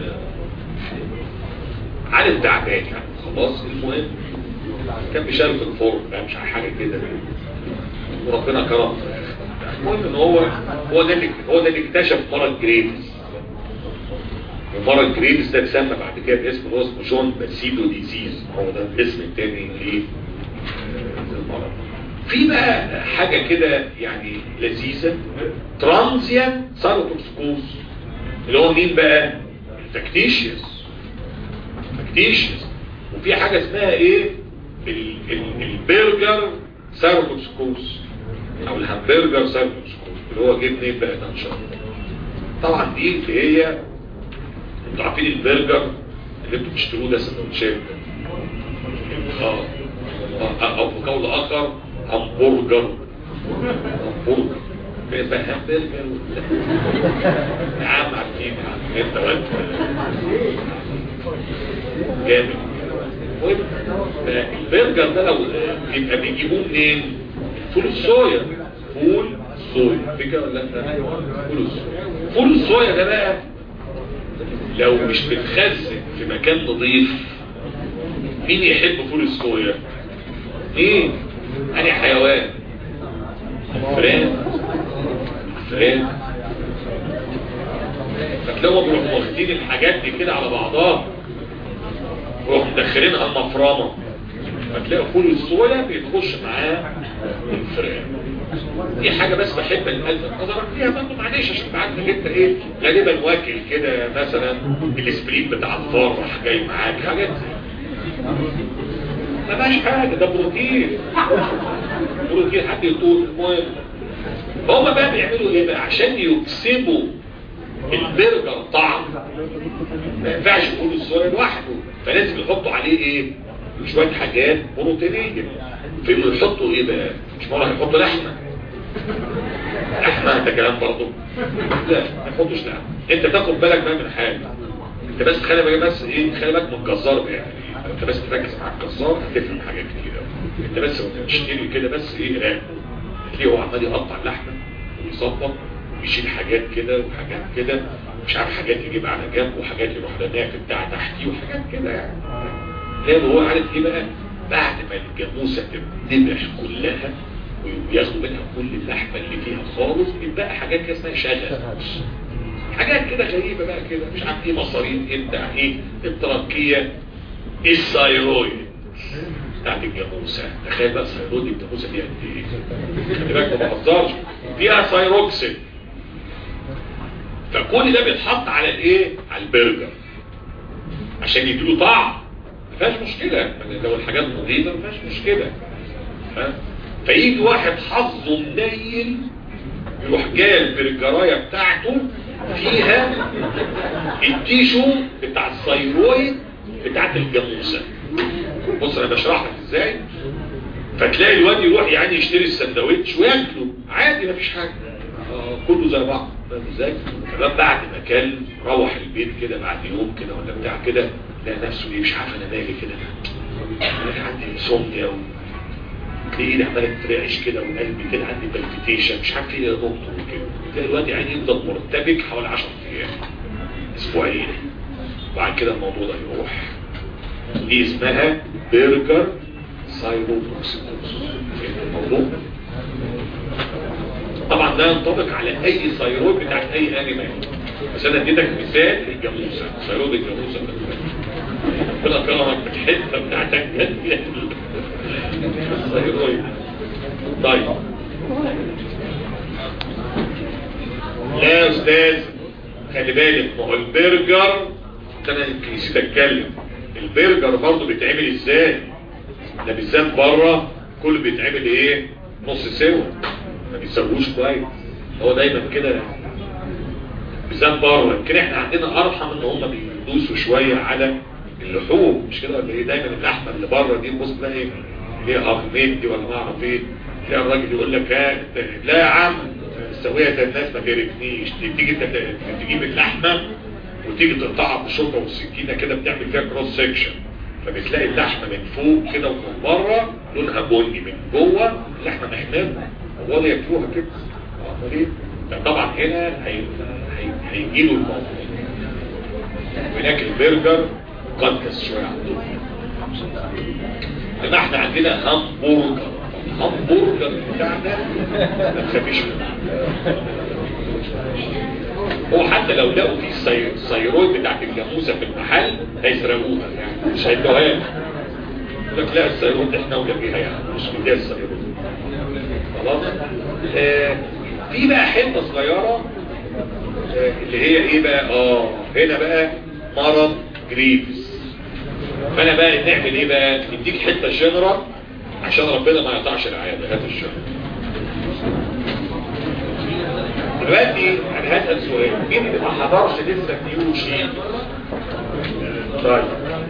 عالم تعبان يعني خلاص المهم كان بيشارك في الفرن بقى مش عارف حاجه كده وربنا كرم المهم ان هو هو ده اللي هو ده اللي اكتشف مرض جريفز ومرض جريفز ده اتسمى بعد كده باسم اللي هو اسمه جون باسيدو ديزيز هو ده الاسم التاني للمرض في بقى حاجه كده يعني لذيذه ترانزيان ساروتوكسكوز اللي هو مين بقى الفاكتيشيوس فاكتيشيوس وفي حاجه اسمها ايه ال- ال- البرجر ساروتوكسكوز او الهمبرجر ساروتوكسكوز اللي هو جه منين بقى ده ان شاء الله طبعا دي اللي هي انتوا عارفين البرجر اللي انتوا بتشتروه ده سندوتشات ده اه آه، او في قول اخر همبرجر همبرجر بقى همبرجر يا عم عارفين يا عم انت وانت جامد المهم البرجر ده لو يبقى بيجيبوه منين؟ فول الصويا فول الصويا فكرة ولا لا؟ فول الصويا فول الصويا ده بقى لو مش بتخزن في مكان نظيف مين يحب فول الصويا؟ مين؟ أنا حيوان فران فران فتلاقوا بيروحوا واخدين الحاجات دي كده على بعضها ويروحوا مدخلينها المفرمه فتلاقوا فول الصويا بيتخش معاه الفران دي حاجه بس بحب الالفت نظرك فيها برضه معلش عشان تبقى عارف انت ايه غالبا واكل كده مثلا الاسبريت بتاع الفار راح جاي معاك حاجات ما بقاش حاجه ده بروتين بروتين حد يطول المهم فهم بقى بيعملوا ايه بقى عشان يكسبوا البرجر طعم ما ينفعش يقولوا الصويا لوحده فلازم يحطوا عليه ايه شويه حاجات بروتينيه فيقوموا يحطوا ايه بقى مش مرة هيحطوا لحمه لحمه ده كلام برضه لا ما تحطش لحمه انت تاخد بالك بقى من حاجه انت بس خلي بالك بس ايه خلي بالك من الجزار ده يعني انت بس تركز مع الجزار هتفهم حاجات كتير قوي انت بس وانت بتشتري كده بس ايه راقب تلاقيه هو عمال يقطع اللحمه ويظبط ويشيل حاجات كده وحاجات كده مش عارف حاجات يجيب على جنب وحاجات يروح رماها في بتاع تحتيه وحاجات كده يعني تلاقي هو عارف ايه بقى بعد ما الجاموسه تتذبح كلها وياخدوا منها كل اللحمه اللي فيها خالص يبقى حاجات كده اسمها شغل حاجات كده غريبه بقى كده مش عارف ايه مصارين ايه بتاع ايه التركيه الثايرويد بتاعت الجاموسه تخيل بقى الثايرويد الجاموسه دي قد ايه خلي بالك ما بهزرش فيها ثايروكسين فكل ده بيتحط على الايه على البرجر عشان يديله طعم ما فيهاش مشكله لو الحاجات نظيفه ما فيهاش مشكله ها فيجي واحد حظه منيل يروح جاي البرجرايه بتاعته فيها التيشو بتاع الثايرويد بتاعت الجاموسه بص انا بشرح لك ازاي فتلاقي الواد يروح يعني يشتري السندوتش وياكله عادي مفيش حاجه آه كله زي بعض فاهم ازاي فبقى بعد ما كل روح البيت كده بعد يوم كده ولا بتاع كده لقى نفسه ايه مش عارف انا مالي كده انا عندي انسومنيا و تلاقي ايدي عماله ترعش كده وقلبي كده عندي بالبيتيشن مش عارف ايه يا دكتور وكده تلاقي الواد يعني يفضل مرتبك حوالي 10 ايام اسبوعين وبعد كده الموضوع ده يروح دي اسمها برجر سايروتوكسيكوز الموضوع طبعا ده ينطبق على اي ثايرويد بتاعت اي انيمال بس انا اديتك مثال الجاموسه ثايرويد الجاموسه ربنا كرمك بالحته بتاعتك الثايرويد طيب لا يا استاذ خلي بالك ما هو البرجر انا يمكن نسيت اتكلم البرجر برضه بيتعمل ازاي ده بالذات بره كله بيتعمل ايه نص سوا ما بيسووش كويس هو دايما كده بالذات بره يمكن احنا عندنا ارحم ان هم بيدوسوا شويه على اللحوم مش كده ولا ايه دايما اللحمه اللي بره دي بص تلاقي ايه ليها اغميد دي ولا ما اعرف ايه تلاقي الراجل يقول لك ها لا يا عم سويها زي الناس ما تقرفنيش تيجي تجيب اللحمه وتيجي تقطعها بالشوكه والسكينه كده بتعمل فيها كروس سكشن فبتلاقي اللحمه من فوق كده ومن بره لونها بني من جوه اللحمه محمره ولا ياكلوها كده امال ايه طبعا هنا هي... هي... هيجي له الموضوع هناك البرجر مقدس شويه عندهم لما احنا عندنا همبرجر همبرجر بتاعنا ما تخافيش منه هو حتى لو لقوا في السيرويد بتاعت الجاموسه في المحل هيسرقوها يعني مش هيدوها لك يقول لك لا السيرويد احنا ولا بيها يعني مش بدايه السيرويد خلاص آه في بقى حته صغيره آه اللي هي ايه بقى اه هنا بقى مرض جريفز فانا بقى نعمل ايه بقى نديك حته جنرال عشان ربنا ما يقطعش العياده هات الشهر دلوقتي انا هسأل سؤال مين اللي ما حضرش لسه فيوشي طيب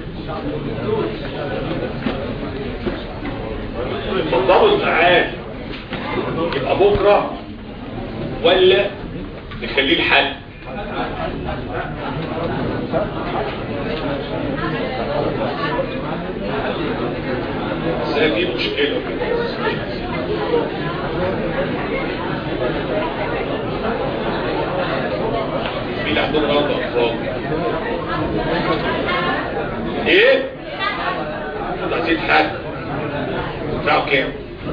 اتفضلوا الساعات يبقى بكرة ولا نخليه الحل بس هي في مشكلة مين اللي عندهم رابط اطفال ايه عايزين حد بتاعه كام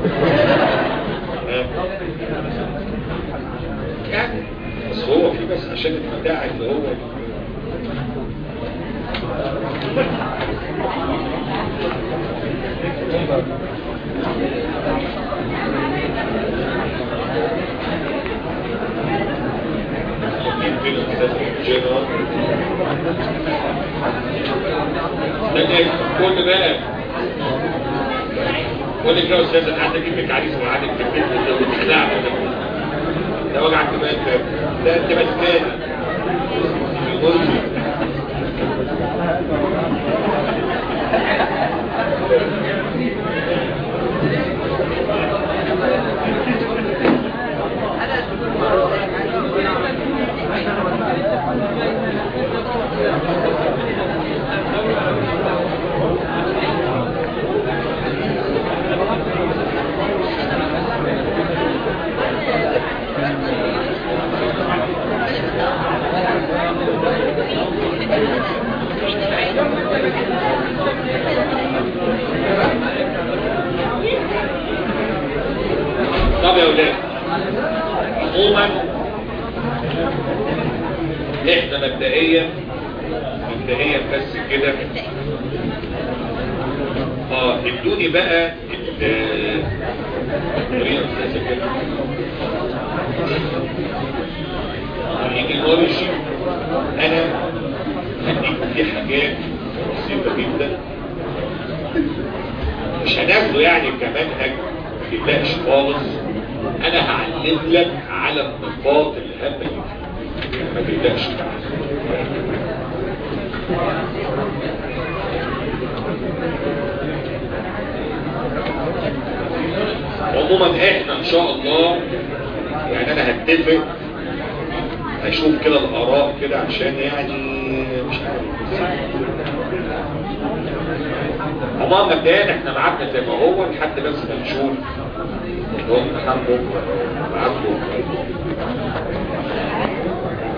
يعني بس هو في بس عشان البتاع اللي هو لكن كل بالك كل كده استاذ انا عندك ابنك عريس وقعدك في البيت وتخلع ده وجع الدماغ ده ده انت مسكان ولاد عموما احنا مبدئيا مبدئيا بس كده اه ادوني بقى ال- ورينا الأستاذة كده. الايديولوجي انا هديك في حاجات بسيطة جدا مش هناخده يعني كمنهج ما تقلقش خالص انا هعلم لك على النقاط الهامة اللي فيه ما تقلقش عموما احنا ان شاء الله يعني انا هتفق اشوف كده الاراء كده عشان يعني مش عارف عموما مبدئيا احنا معانا زي ما هو لحد بس ما نشوف اللي هو امتحان بكره معاكم